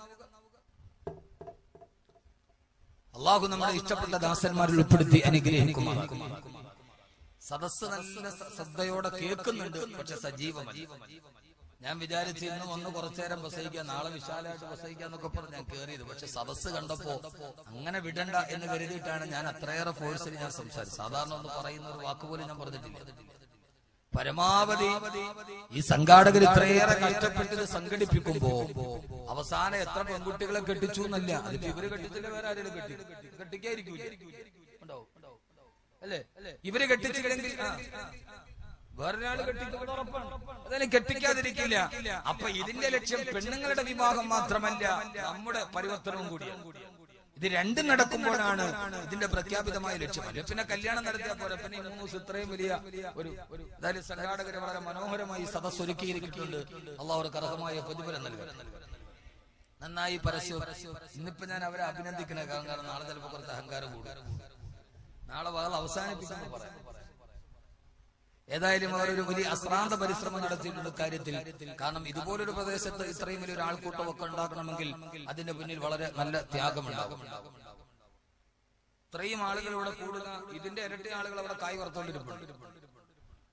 A: അള്ളാഹു നമ്മുടെ ഇഷ്ടപ്പെട്ട ദാസന്മാരിൽ ഉൾപ്പെടുത്തി അനുഗ്രഹിക്കുമാറാക്കും സദസ് നല്ല സ- ശ്രദ്ധയോടെ കേൾക്കുന്നുണ്ട് പക്ഷെ സജീവമല്ല ഞാൻ വിചാരിച്ചു ഇന്ന് ഒന്ന് കുറച്ചു നേരം പ്രസവിക്കാം നാളെ വിശാലമായിട്ട് പ്രസവിക്കാന്നൊക്കെ പറഞ്ഞ് ഞാൻ കയറിയത് പക്ഷെ സദസ്സ് കണ്ടപ്പോ അങ്ങനെ വിടണ്ട എന്ന് കരുതിയിട്ടാണ് ഞാൻ അത്രയേറെ ഫോഴ്സിൽ ഞാൻ സംസാരിച്ചത് സാധാരണ ഒന്ന് പറയുന്ന ഒരു വാക്ക് പോലും ഞാൻ പറഞ്ഞിട്ടില്ല പരമാവധി ഈ സംഘാടകർ ഇത്രയേറെ കഷ്ടപ്പെട്ട് ഇത് സംഘടിപ്പിക്കുമ്പോ അവസാനം എത്ര പെൺകുട്ടികളെ കെട്ടിച്ചു എന്നല്ല അതിപ്പോ ഇവര് കെട്ടിച്ചില്ല വേറെ ആരെങ്കിലും കെട്ടി കെട്ടിക്കായിരിക്കും ഉണ്ടാവും അല്ലേ ഇവര് കെട്ടിച്ചില്ലെങ്കിൽ ആ, ആ. വേറൊരാള് കെട്ടിക്കുന്നത് ഉറപ്പാണ് അതായത് കെട്ടിക്കാതിരിക്കില്ല അപ്പൊ ഇതിന്റെ ലക്ഷ്യം പെണ്ണുങ്ങളുടെ വിവാഹം മാത്രമല്ല നമ്മുടെ പരിവർത്തനവും കൂടിയാണ് ഇത് രണ്ടും നടക്കുമ്പോഴാണ് ഇതിന്റെ പ്രഖ്യാപിതമായ ലക്ഷ്യം അല്ലെ പിന്നെ കല്യാണം നടത്തിയാൽ പോരെ പിന്നെ ഈ മൂന്ന് ദിവസം ഇത്രയും വലിയ ഒരു ഒരു അതായത് സംഘാടകരെ വളരെ മനോഹരമായി സദസ് ഒരുക്കിയിരിക്കുന്നുണ്ട് അള്ളാഹ് അവർക്ക് അർഹമായ പ്രതിഫലം നൽകുക നന്നായി പരസ്യം ഇന്നിപ്പോ ഞാൻ അവരെ അഭിനന്ദിക്കണ കാരണം കാരണം നാളെ ചിലപ്പോ കുറച്ച് അഹങ്കാരം കൂടും നാളെ വകൾ അവസാനിപ്പിക്കുമ്പോൾ പറയാം ഏതായാലും അവർ ഒരു വലിയ അശ്രാന്ത പരിശ്രമം നടത്തിയിട്ടുണ്ട് കാര്യത്തിൽ കാരണം ഇതുപോലൊരു പ്രദേശത്ത് ഇത്രയും വലിയൊരു ആൾക്കൂട്ടമൊക്കെ ഉണ്ടാക്കണമെങ്കിൽ അതിന്റെ പിന്നിൽ വളരെ നല്ല ത്യാഗമുണ്ടാകും ഇത്രയും ആളുകൾ ഇവിടെ കൂടുക ഇതിന്റെ ഇരട്ടി ആളുകൾ അവിടെ കായ് വറുത്തോണ്ടിരിപ്പുണ്ട്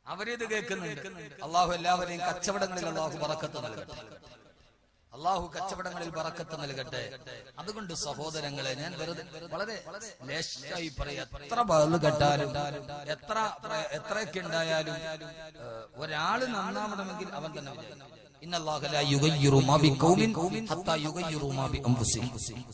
A: അവരിത് കേൾക്കുന്നുണ്ട് അള്ളാഹു എല്ലാവരെയും കച്ചവടങ്ങളിൽ അള്ളാഹു പറക്കത്ത് നൽകട്ടെ അള്ളാഹു കച്ചവടങ്ങളിൽ പറക്കത്ത് നൽകട്ടെ അതുകൊണ്ട് സഹോദരങ്ങളെ ഞാൻ വെറുതെ വളരെ ലേശായി പറയാം എത്ര ബഹള് കേട്ടാലും എത്ര പ്ര- എത്രയൊക്കെ ഉണ്ടായാലും ഏഹ്, ഒരാള് നന്നാവണമെങ്കിൽ അവൻ തന്നെ വിചാരിക്കണം. ഇന്നല്ലാഹ ലാ യുഗയ്യിറു മാ ബിഖൗമിൻ ഹത്താ യുഗയ്യിറു മാ ബിഅൻഫുസിഹിം.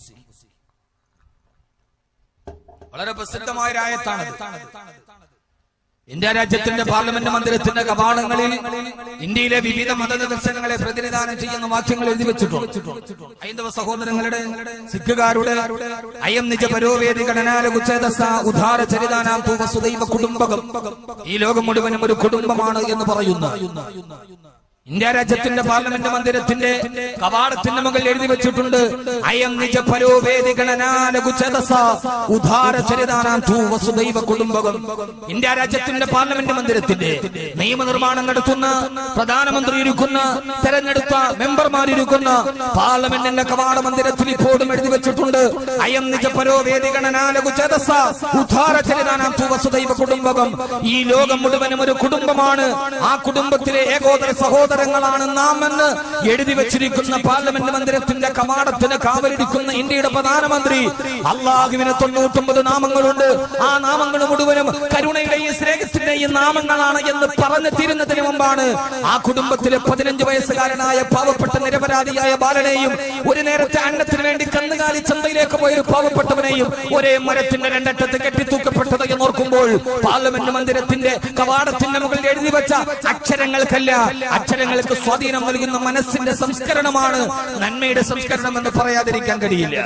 A: വളരെ പ്രസിദ്ധമായ ഒരു ആയത്താണത് ഇന്ത്യ രാജ്യത്തിന്റെ പാർലമെന്റ് മന്ദിരത്തിന്റെ കവാടങ്ങളിൽ ഇന്ത്യയിലെ വിവിധ മതദർശനങ്ങളെ പ്രതിനിധാനം ചെയ്യുന്ന വാക്യങ്ങൾ എഴുതി വെച്ചിട്ടുണ്ട് ഹൈന്ദവ സഹോദരങ്ങളുടെ സിഖുകാരുടെ അയം നിജ പരോവേദി ഗണനാല കുച്ചേദസ ഉദാര ചരിതാനാം തൂ വസുദൈവ കുടുംബകം ഈ ലോകം മുഴുവനും ഒരു കുടുംബമാണ് എന്ന് പറയുന്നു ഇന്ത്യ രാജ്യത്തിന്റെ പാർലമെന്റ് മന്ദിരത്തിന്റെ കവാടത്തിന്റെ മുകളിൽ എഴുതി വെച്ചിട്ടുണ്ട് അയം നിജ പരോവേദി ഗണനാലകുചതസ ഉദാര ചരിതാനാം തൂ വസുദൈവ കുടുംബകം ഇന്ത്യ രാജ്യത്തിന്റെ പാർലമെന്റ് മന്ദിരത്തിന്റെ നിയമനിർമ്മാണം നടത്തുന്ന പ്രധാനമന്ത്രി ഇരിക്കുന്ന തെരഞ്ഞെടുത്ത മെമ്പർമാരിരിക്കുന്ന പാർലമെന്റിന്റെ കവാട മന്ദിരത്തിൽ ഇപ്പോഴും എഴുതി വെച്ചിട്ടുണ്ട് അയം നിജ പരോവേദി ഗണനാലകുചതസ ഉദാര ചരിതാനാം തൂ വസുദൈവ കുടുംബകം ഈ ലോകം മുഴുവനും ഒരു കുടുംബമാണ് ആ കുടുംബത്തിലെ ഏകോദര സഹോദരങ്ങളാണ് നാം എന്ന് എഴുതി വെച്ചിരിക്കുന്ന പാർലമെന്റ് മന്ദിരത്തിന്റെ കവാടത്തിന് കാവലിരിക്കുന്ന ഇന്ത്യയുടെ പ്രധാനമന്ത്രി അള്ളാഹുവിന് തൊണ്ണൂറ്റൊമ്പത് നാമങ്ങളുണ്ട് ആ നാമങ്ങൾ മുഴുവനും കരുണയുടെയും സ്നേഹത്തിന്റെയും നാമങ്ങളാണ് എന്ന് പറഞ്ഞു തീരുന്നതിന് മുമ്പാണ് ആ കുടുംബത്തിലെ പതിനഞ്ച് വയസ്സുകാരനായ പാവപ്പെട്ട നിരപരാധിയായ ബാലനെയും ഒരു നേരത്തെ അന്നത്തിന് വേണ്ടി കന്നുകാലി ചന്തയിലേക്ക് പോയ ഒരു പാവപ്പെട്ടവനെയും ഒരേ മരത്തിന്റെ രണ്ടറ്റത്ത് കെട്ടിത്തൂക്കപ്പെട്ടത് എന്ന് ഓർക്കുമ്പോൾ പാർലമെന്റ് മന്ദിരത്തിന്റെ കവാടത്തിന്റെ മുകളിൽ എഴുതി വെച്ച അക്ഷരങ്ങൾക്കല്ല അക്ഷരങ്ങൾക്ക് സ്വാധീനം നൽകുന്ന മനസ്സിന്റെ സംസ്കരണമാണ് നന്മയുടെ സംസ്കരണം എന്ന് പറയാതിരിക്കാൻ കഴിയില്ല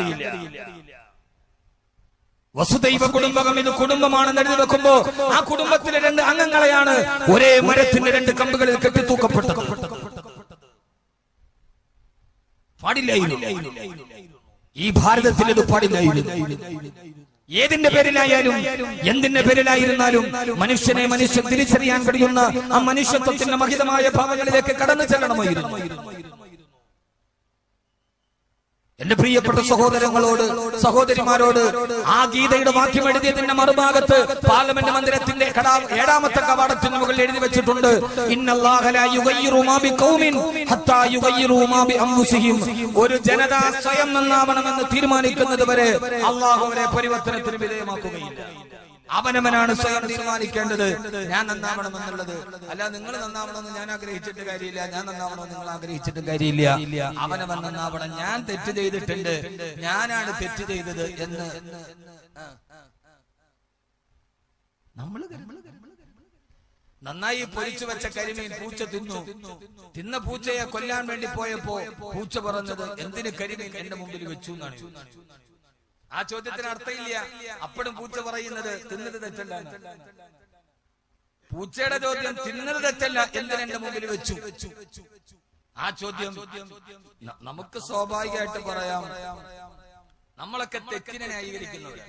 A: വസുദൈവ കുടുംബകം ഇത് കുടുംബമാണെന്ന് എഴുതി വെക്കുമ്പോ ആ കുടുംബത്തിലെ രണ്ട് അംഗങ്ങളെയാണ് ഒരേ മരത്തിന്റെ രണ്ട് കമ്പുകളിൽ കെട്ടിത്തൂക്കപ്പെട്ടത് പാടില്ലായിരുന്നു ഈ ഭാരതത്തിൽ ഇത് പാടില്ലായിരുന്നു ഏതിന്റെ പേരിലായാലും എന്തിന്റെ പേരിലായിരുന്നാലും മനുഷ്യനെ മനുഷ്യൻ തിരിച്ചറിയാൻ കഴിയുന്ന ആ മനുഷ്യത്വത്തിന്റെ മഹിതമായ ഭാവങ്ങളിലേക്ക് കടന്നു ചെല്ലണമായിരുന്നു എന്റെ പ്രിയപ്പെട്ട സഹോദരങ്ങളോട് സഹോദരിമാരോട് ആ ഗീതയുടെ വാക്യം എഴുതിയതിന്റെ മറുഭാഗത്ത് പാർലമെന്റ് മന്ദിരത്തിന്റെ കടാ- ഏഴാമത്തെ കവാടത്തിന് മുകളിൽ എഴുതി വെച്ചിട്ടുണ്ട് ഇന്നല്ലാഹ ലാ യുഗയ്യിറു മാ ബിഖൗമിൻ ഹത്താ യുഗയ്യിറു മാ ബിഅൻഫുസിഹിം. ഒരു ജനത സ്വയം നന്നാവണമെന്ന് തീരുമാനിക്കുന്നത് വരെ അള്ളാഹു അവരെ പരിവർത്തനത്തിന് വിധേയമാക്കുകയില്ല അവനവനാണ് സ്വയം തീരുമാനിക്കേണ്ടത് ഞാൻ നന്നാവണമെന്നുള്ളത് അല്ല നിങ്ങൾ നന്നാവണമെന്ന് ഞാൻ ആഗ്രഹിച്ചിട്ട് കാര്യമില്ല ഞാൻ നന്നാവണമെന്ന് നിങ്ങൾ ആഗ്രഹിച്ചിട്ട് കാര്യമില്ല അവനവൻ നന്നാവണം ഞാൻ തെറ്റ് ചെയ്തിട്ടുണ്ട് ഞാനാണ് തെറ്റ് ചെയ്തത് എന്ന് ആ, നമ്മൾ നന്നായി പൊരിച്ചു വെച്ച കരിമീൻ പൂച്ച തിന്നു തിന്ന പൂച്ചയെ കൊല്ലാൻ വേണ്ടി പോയപ്പോ പൂച്ച പറഞ്ഞത് എന്തിന് കരിമീൻ എന്റെ മുമ്പിൽ വെച്ചു എന്നാണ് ചോദിച്ചത്. ആ ചോദ്യത്തിന് അർത്ഥമില്ല അപ്പോഴും പൂച്ച പറയുന്നത് തിന്നത് തെറ്റല്ല പൂച്ചയുടെ ചോദ്യം തിന്നത് തെറ്റല്ല എന്തിന് എന്റെ മുമ്പിൽ വെച്ചു ആ ചോദ്യം ന- നമുക്ക് സ്വാഭാവികമായിട്ട് പറയാം നമ്മളൊക്കെ തെറ്റിനെ ന്യായീകരിക്കുന്നവർ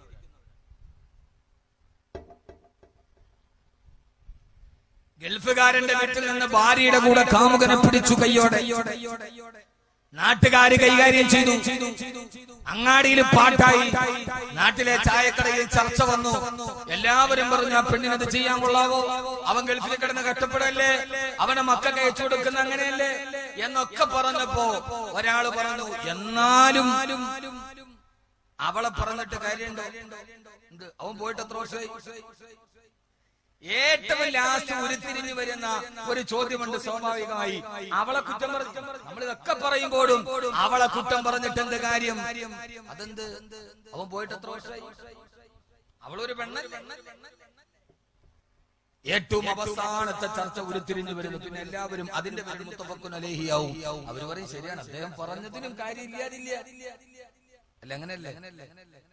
A: ഗൾഫുകാരന്റെ വീട്ടിൽ നിന്ന് ഭാര്യയുടെ കൂടെ കാമുകനെ പിടിച്ചു കയ്യോടെ നാട്ടുകാര് കൈകാര്യം ചെയ്തു അങ്ങാടിയിൽ പാട്ടായി നാട്ടിലെ ചായക്കടയിൽ ചർച്ച വന്നു എല്ലാവരും പറഞ്ഞു ആ പെണ്ണിനത് ചെയ്യാൻ കൊള്ളാവോ അവൻ ഗൾഫിൽ കിടന്ന് കഷ്ടപ്പെടല്ലേ അവനെ മക്കൾക്ക് അയച്ചു കൊടുക്കുന്ന അങ്ങനെയല്ലേ എന്നൊക്കെ പറഞ്ഞപ്പോ ഒരാള് പറഞ്ഞു എന്നാലും അവളെ പറഞ്ഞിട്ട് കാര്യമുണ്ടോ എന്ത്? അവൻ പോയിട്ട് എത്ര വർഷമായി ഏറ്റവും ലാസ്റ്റ് ഉരുത്തിരിഞ്ഞു വരുന്ന ഒരു ചോദ്യമുണ്ട് സ്വാഭാവികമായി അവളെ കുറ്റം പറഞ്ഞു നമ്മൾ ഇതൊക്കെ പറയുമ്പോഴും അവളെ കുറ്റം പറഞ്ഞിട്ട് എന്ത് കാര്യം അതെന്ത് അവൻ പോയിട്ട് എത്ര വർഷമായി അവളൊരു പെണ്ണ ഏറ്റവും അവസാനത്തെ ചർച്ച ഉരുത്തിരിഞ്ഞു വരുന്നു പിന്നെ എല്ലാവരും അതിന്റെ പേരിൽ മുത്തഫക്കുൻ അലേഹിയാവും അവര് പറയും ശരിയാണ് അദ്ദേഹം പറഞ്ഞതിനും കാര്യമില്ലാതില്ല അല്ല അങ്ങനെയല്ലേ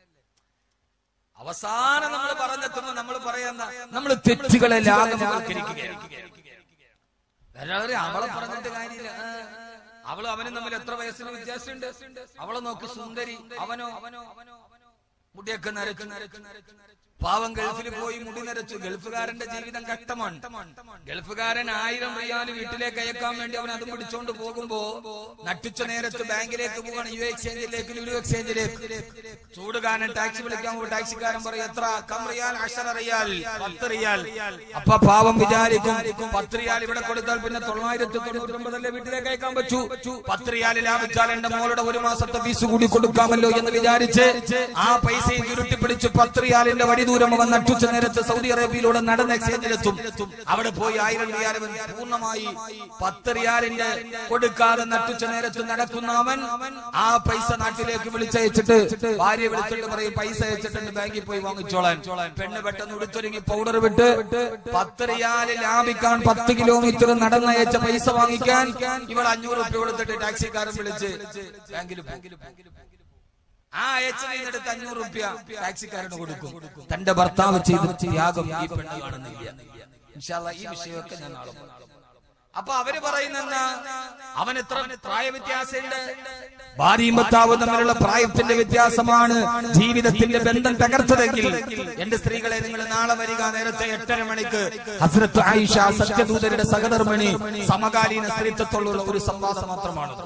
A: അവസാനം നമ്മൾ പറഞ്ഞെത്തുന്ന നമ്മൾ പറയുന്ന നമ്മൾ തെറ്റുകളെ ലാഘവവൽക്കരിക്കുകയാണ് വേറെ അവളെ പറഞ്ഞിട്ട് കാര്യമില്ല ആ, അവളും അവനും തമ്മിൽ എത്ര വയസ്സിന് വ്യത്യാസമുണ്ട് അവളെ നോക്കി സുന്ദരി അവനോ മുടിയൊക്കെ നരച്ചു പാവം ഗൾഫിൽ പോയി മുടി നരച്ചു ഗൾഫുകാരന്റെ ജീവിതം കഷ്ടമാണ് ഗൾഫുകാരൻ ആയിരം റിയാൽ വീട്ടിലേക്ക് അയക്കാൻ വേണ്ടി അവൻ അതും പിടിച്ചോണ്ട് പോകുമ്പോ നട്ടുച്ച നേരത്ത് ബാങ്കിലേക്ക് പോവാണ് യു എക്സ്ചേഞ്ചിലേക്ക് ലുലു എക്സ്ചേഞ്ചിലേക്ക് ചൂടുകാരൻ ടാക്സി വിളിക്കാൻ പോകുമ്പോൾ ടാക്സിക്കാരൻ പറയും എത്ര കം റിയാൽ അഷറ റിയാൽ പത്ത് റിയാൽ അപ്പൊ പാവം വിചാരിക്കും പത്ത് റിയാൽ ഇവിടെ കൊടുത്താൽ പിന്നെ തൊള്ളായിരത്തി തൊണ്ണൂറ്റൊമ്പതല്ലേ വീട്ടിലേക്ക് അയക്കാൻ പറ്റൂ പത്ത് റിയാൽ ലാഭിച്ചാൽ എന്റെ മോളുടെ ഒരു മാസത്തെ ഫീസ് കൂടി കൊടുക്കാമല്ലോ എന്ന് വിചാരിച്ച് ആ പൈസയും ചുരുട്ടി പിടിച്ച് പത്ത് റിയാലിന്റെ വഴി ദൂരം അവൻ നട്ടുച്ച നേരത്ത് സൗദി അറേബ്യയിലൂടെ നടന്ന എക്സ്ചേഞ്ചിലെത്തും അവിടെ പോയി ആയിരം റിയാൽ അവൻ പൂർണ്ണമായി പത്ത് റിയാലിന്റെ കൊടുക്കാതെ നട്ടുച്ച നേരത്ത് നടക്കുന്ന അവൻ ആ പൈസ നാട്ടിലേക്ക് വിളിച്ചയച്ചിട്ട് ഭാര്യ വിളിച്ചിട്ട് പറയും പൈസ അയച്ചിട്ടുണ്ട് ബാങ്കിൽ പോയി വാങ്ങിച്ചോളാൻ പെണ്ണ് പെട്ടെന്ന് ഉടുത്തൊരുങ്ങി പൗഡർ വിട്ട് പത്ത് റിയാല് ലാഭിക്കാൻ പത്ത് കിലോമീറ്റർ നടന്നയച്ച പൈസ വാങ്ങിക്കാൻ ഇവൾ അഞ്ഞൂറ് റുപ്യ കൊടുത്തിട്ട് ടാക്സിക്കാരൻ വിളിച്ച് ബാങ്കിൽ പോകും ആ അയച്ചതിനടുത്ത് അഞ്ഞൂറ് റുപ്യ ടാക്സിക്കാരന് കൊടുക്കും തന്റെ ഭർത്താവ് ചെയ്ത ത്യാഗം ഈ പെണ്ണ് കാണുന്നില്ല ഇൻഷാല്ലാ ഈ വിഷയമൊക്കെ ഞാൻ നാളെ പറയാം. അപ്പൊ അവര് പറയുന്ന അവൻ എത്ര പ്രായ വ്യത്യാസമുണ്ട് ഭാര്യയും ഭർത്താവും തമ്മിലുള്ള പ്രായത്തിന്റെ വ്യത്യാസമാണ് ജീവിതത്തിന്റെ ബന്ധം തകർത്തതെങ്കിൽ എന്റെ സ്ത്രീകളെ നിങ്ങൾ നാളെ വരിക നേരത്തെ എട്ടര മണിക്ക് ഹസ്രത്ത് ആയിഷ സത്യദൂതരുടെ സഹധർമ്മിണി സമകാലീന സ്ത്രീത്വത്തോടുള്ള ഒരു സംവാദം മാത്രമാണ്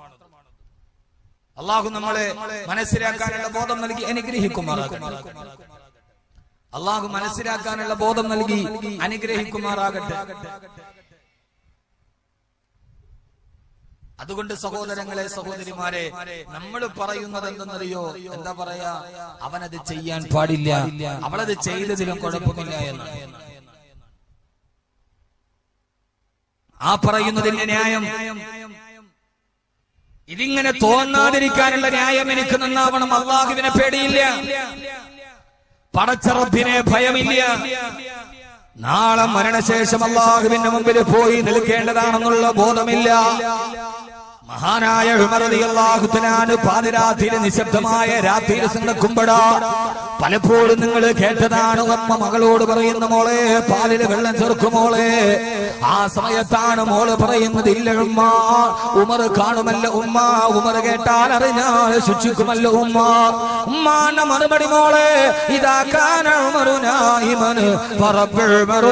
A: അള്ളാഹു നമ്മളെ മനസ്സിലാക്കാനുള്ള ബോധം നൽകി അനുഗ്രഹിക്കുമാറാകട്ടെ അള്ളാഹു മനസ്സിലാക്കാനുള്ള ബോധം നൽകി അനുഗ്രഹിക്കുമാറാകട്ടെ അതുകൊണ്ട് സഹോദരങ്ങളെ സഹോദരിമാരെ നമ്മൾ പറയുന്നത് എന്തെന്നറിയോ എന്താ പറയാ അവനത് ചെയ്യാൻ പാടില്ല അവളത് ചെയ്തതിലും കുഴപ്പമില്ല എന്ന് ആ പറയുന്നതിന്റെ ന്യായം ഇതിങ്ങനെ തോന്നാതിരിക്കാനുള്ള ന്യായം എനിക്ക് നന്നാവണം അള്ളാഹുവിനെ പേടിയില്ല പടച്ചറബിനെ ഭയമില്ല നാളെ മരണശേഷം അള്ളാഹുവിന്റെ മുമ്പിൽ പോയി നിൽക്കേണ്ടതാണെന്നുള്ള ബോധമില്ല മഹാനായ അള്ളാഹുത്തനാണ് പാതിരാത്രിയിലെ നിശബ്ദമായ രാത്രിയിൽ നിൽക്കുമ്പോഴാ പലപ്പോഴും നിങ്ങൾ കേട്ടതാണ് അമ്മ മകളോട് പറയുന്ന മോളെ പാലില് വെള്ളം ചേർക്കുമോളെ ആ സമയത്താണ് മോള് പറയുന്നത് ഇല്ല ഉമ്മ ഉമർ കാണുമല്ല ഉമ്മ ഉമർ കേട്ടാൽ അറിഞ്ഞാൽ ശിക്ഷിക്കുമല്ലോ ഉമ്മ ഉമ്മാന്റെ മറുപടി മോളെ ഇതാ കാന ഉമറുനായിമന് പറപ്പിൾ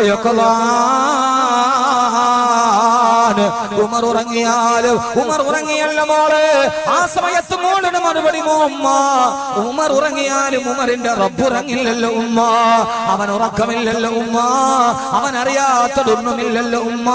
A: ഉമർ ഉറങ്ങിയാലും ഉമർ ഉറങ്ങിയല്ല മോള് ആ സമയത്ത് മോളിന് മറുപടി മോ ഉമ്മ ഉമർ ഉറങ്ങിയാലും ഉമറിന്റെ റബ്ബുറങ്ങില്ലല്ലോ ഉമ്മ അവൻ ഉറക്കമില്ലല്ലോ ഉമ്മ അവൻ അറിയാത്തതൊന്നുമില്ലല്ലോ ഉമ്മ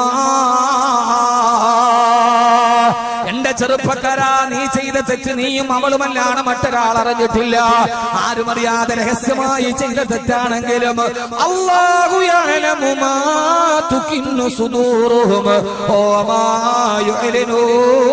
A: എന്റെ ചെറുപ്പക്കാരാ നീ ചെയ്ത തെറ്റ് നീയും അവളുമല്ലാണ് മറ്റൊരാൾ അറിഞ്ഞിട്ടില്ല ആരും അറിയാതെ രഹസ്യമായി ചെയ്ത തെറ്റാണെങ്കിലും അള്ളാഹു യഅലമു മാ തുകിന്നു സുദൂറുഹും വമാ യുഅ്ലിനൂ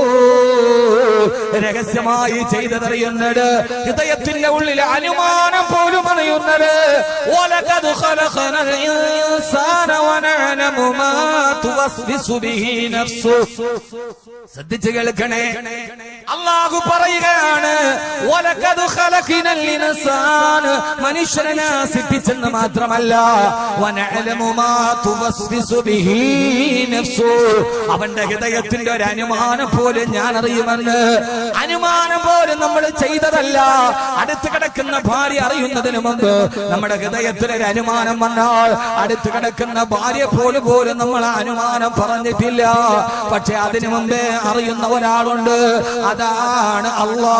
A: രഹസ്യമായി ചെയ്തതറിയുന്നത് ഹൃദയത്തിന്റെ ഉള്ളിൽ അനുമാനം പോലും അറിയുന്നത് വലഖദ് ഖലഖനൽ ഇൻസാന വനഅലമു മാ തുവസ്വിസു ബിഹി നഫ്സു ശ്രദ്ധിച്ചു കേൾക്കണേ അള്ളാഹു പറയുകയാണ് വലഖദ് ഖലഖനൽ ഇൻസാന മനുഷ്യനെ നാസിപ്പിച്ചെന്ന് മാത്രമല്ല വനഅലമു മാ തുവസ്വിസു ബിഹി നഫ്സു അവന്റെ ഹൃദയത്തിന്റെ ഒരു അനുമാനം പോലും ഞാൻ അറിയുമെന്ന് അനുമാനം പോലും നമ്മൾ ചെയ്തതല്ല അടുത്ത് കിടക്കുന്ന ഭാര്യ അറിയുന്നതിന് മുമ്പ് നമ്മുടെ ഹൃദയത്തിൽ ഒരു അനുമാനം വന്നാൽ അടുത്ത് കിടക്കുന്ന ഭാര്യ പോലും പോലും നമ്മൾ അനുമാനം പറഞ്ഞിട്ടില്ല പക്ഷെ അതിനു മുമ്പേ അറിയുന്ന ഒരാളുണ്ട് അതാണ് അള്ളാ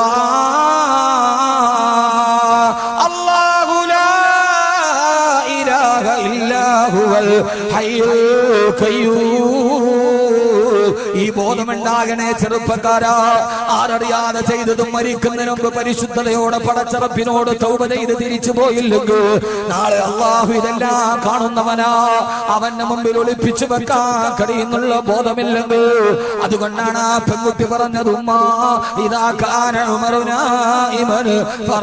A: അള്ളാഹു ലാ ഇലാഹ ഇല്ലാ ഹുവൽ ഹയ്യുൽ ഖയ്യൂം ഈ ബോധമുണ്ടാകണേ ചെറുപ്പക്കാരാ ആരറിയാതെ ചെയ്തതും മരിക്കുന്നതിന് മുമ്പ് പരിശുദ്ധതയോടെ പടച്ചറപ്പിനോട് തൗബ ചെയ്ത് തിരിച്ചു പോയില്ലെങ്കിൽ നാളെ അള്ളാഹു ഇതെല്ലാം കാണുന്നവനാ അവന്റെ മുമ്പിൽ ഒളിപ്പിച്ചു വെക്കാൻ കഴിയുന്നുള്ള ബോധമില്ലെങ്കിൽ അതുകൊണ്ടാണ് ആ പെൺകുട്ടി പറഞ്ഞത് ഉമ്മ ഇതാ കാരണമറുനായിമന്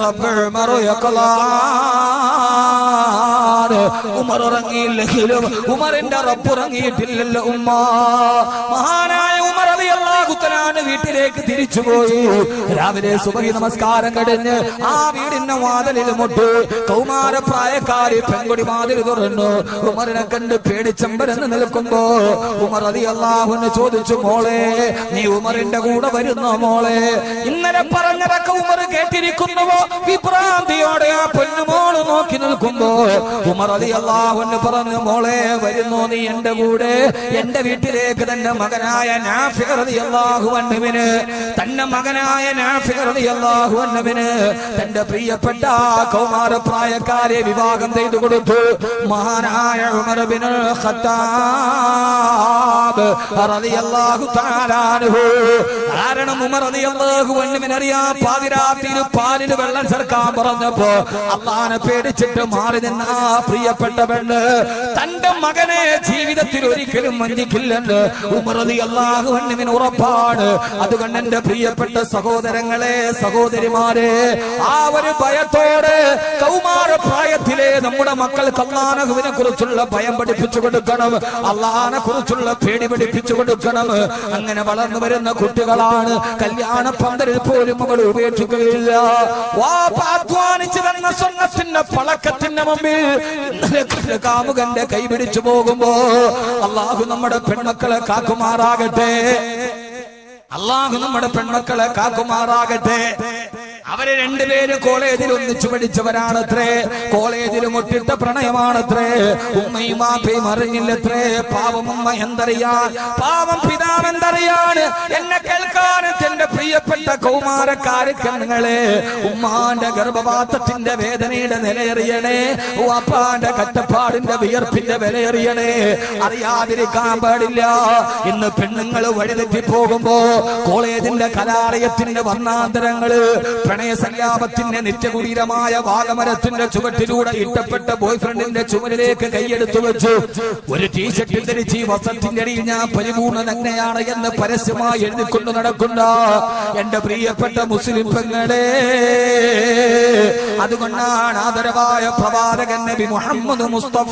A: ഉമർ ഉറങ്ങിയില്ലെങ്കിലും ഉമറിന്റെ റബ്ബുറങ്ങിയിട്ടില്ലല്ലോ ഉമ്മ മഹാനായ ഉമർ അലി അള്ളാഹുത്തലാണ് വീട്ടിലേക്ക് തിരിച്ചുപോയി രാവിലെ സുബഹി നമസ്കാരം കഴിഞ്ഞ് ആ വീടിന്റെ വാതിലിൽ മുട്ട് കൗമാരപ്രായക്കാരി പെൺകുടി വാതിൽ തുറന്നു ഉമറിനെ കണ്ട് പേടിച്ചമ്പരന്ന് നിൽക്കുമ്പോ ഉമർ അലി അള്ളാഹുന്ന് ചോദിച്ചു മോളെ നീ ഉമറിന്റെ കൂടെ വരുന്നോ മോളെ ഇന്നലെ പറഞ്ഞതൊക്കെ ഉമർ കേട്ടിരിക്കുന്നുവോ വിഭ്രാന്തിയോടെ ആ പൊന്നുമോള് നോക്കി നിൽക്കുമ്പോ ഉമർ അലി അള്ളാഹുന്ന് പറഞ്ഞു മോളെ വരുന്നോ നീ എന്റെ കൂടെ എന്റെ വീട്ടിലേക്ക് തന്റെ മകനായ നാഫിർ റളി അള്ളാഹു അന്നുവിന് തന്റെ മകനായ നാഫിർ റളി അള്ളാഹു അന്നുവിന് തന്റെ പ്രിയപ്പെട്ട കൗമാരപ്രായക്കാരെ വിവാഹം ചെയ്തു കൊടുത്തു മഹാനായ ഉമർ ബിൻ ഖത്താബ് റളിയല്ലാഹു തആല അൻഹു കാരണം ഉമർ റളിയല്ലാഹു അൻഹുവിന് അറിയാം പാതിരാത്രിയിൽ പാലിൽ വെള്ളം ചേർക്കാൻ പറഞ്ഞപ്പോ അള്ളാനെ പേടിച്ചിട്ട് മാറി നിന്ന ആ പ്രിയപ്പെട്ട പെണ്ണ് തന്റെ മകനെ ജീവിതത്തിൽ ഒരിക്കലും വഞ്ചിക്കില്ലെന്ന് ഉമർ റളിയല്ലാഹു അൻഹുവിന് ഉറപ്പാണ് അതുകൊണ്ട് എന്റെ പ്രിയപ്പെട്ട സഹോദരങ്ങളെ സഹോദരിമാരെ ആ ഒരു ഭയത്തോടെ കൗമാര പ്രായത്തിലെ നമ്മുടെ മക്കൾക്ക് അള്ളാനഹുവിനെ കുറിച്ചുള്ള ഭയം പഠിപ്പിച്ചു കൊടുക്കണം അള്ളാനെ കുറിച്ചുള്ള പേടി പഠിപ്പിച്ചു കൊടുക്കണം അങ്ങനെ വളർന്നു വരുന്ന കുട്ടികളാണ് കല്യാണ പന്തലിൽ പോലും അവൾ ഉപേക്ഷിക്കുകയില്ല വാപ്പ അധ്വാനിച്ചു തന്ന സ്വർണ്ണത്തിന്റെ പളക്കത്തിന്റെ മുമ്പിൽ ഇന്നലെ കണ്ട കാമുകന്റെ കൈ പിടിച്ചു പോകുമ്പോ അള്ളാഹു നമ്മുടെ പെൺമക്കളെ കാക്കുമാറാകട്ടെ അള്ളാഹു നമ്മുടെ പെൺമക്കളെ കാക്കുമാറാകട്ടെ അവര് രണ്ടുപേര് കോളേജിൽ ഒന്നിച്ചു പഠിച്ചവരാണത്രേ കോളേജിൽ മുട്ടിട്ട പ്രണയമാണത്രേ ഉമ്മയും മാപ്പയും അറിഞ്ഞില്ലത്രേ പാവം ഉമ്മ എന്തറിയാൻ പാവം പിതാവ് എന്തറിയാണ് എന്നെ കേൾക്കാൻ എന്റെ പ്രിയപ്പെട്ട കൗമാരക്കാരക്കണ്ണുങ്ങളെ ഉമ്മാന്റെ ഗർഭപാത്രത്തിന്റെ വേദനയുടെ നിലയറിയണേ അപ്പാന്റെ കട്ടപ്പാടിന്റെ വിയർപ്പിന്റെ വിലയറിയണേ അറിയാതിരിക്കാൻ പാടില്ല ഇന്ന് പെണ്ണുങ്ങൾ വഴിതെറ്റി പോകുമ്പോ കോളേജിന്റെ കലാലയത്തിന്റെ വർണ്ണാന്തരങ്ങള് പ്രണയസല്ലാപത്തിന്റെ നിത്യകുടീരമായ വാഗമരത്തിന്റെ ചുവട്ടിലൂടെ ഇട്ടപ്പെട്ട ബോയ്ഫ്രണ്ടിന്റെ ചുമലിലേക്ക് കൈയെടുത്തു വെച്ചു ഒരു ടീഷർട്ട് ധരിച്ച് ഈ വസ്ത്രത്തിന്റെ അടിയിൽ ഞാൻ പരിപൂർണ്ണ നഗ്നയാണ് എന്ന് പരസ്യമായി എഴുതിക്കൊണ്ട് നടക്കുന്ന എന്റെ പ്രിയപ്പെട്ട മുസ്ലിം പെങ്ങളെ അതുകൊണ്ടാണ് ആദരവായ പ്രവാചകൻ നബി മുഹമ്മദ് മുസ്തഫ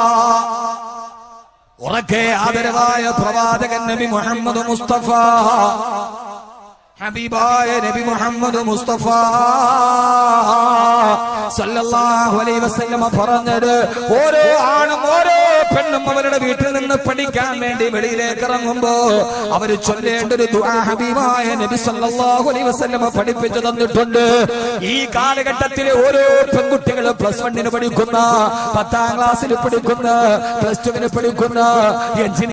A: ഉറക്കെ ആദരവായ പ്രവാചകൻ നബി മുഹമ്മദ് മുസ്തഫ ഹബീബായ നബി മുഹമ്മദ് മുസ്തഫ സല്ലല്ലാഹു അലൈഹി വസല്ലമ പറഞ്ഞത് ഓരോ ആണും ഓരോ പെണ്ണും അവരുടെ വീട്ടിൽ നിന്ന് പഠിക്കാൻ വേണ്ടി വെളിയിലേക്ക് ഇറങ്ങുമ്പോ അവർ ചൊല്ലേണ്ട ഒരു ദുആ ഹബീബായ നബി സല്ലല്ലാഹു അലൈഹി വസല്ലമ പഠിപ്പിച്ചു തന്നിട്ടുണ്ട് ഈ കാലഘട്ടത്തിലെ ഓരോ പെൺകുട്ടികൾ പ്ലസ് വണ്ണിന് പഠിക്കുന്ന പത്താം ക്ലാസ്സിൽ പഠിക്കുന്ന പ്ലസ് ടുവിന് പഠിക്കുന്ന എഞ്ചിനീയർ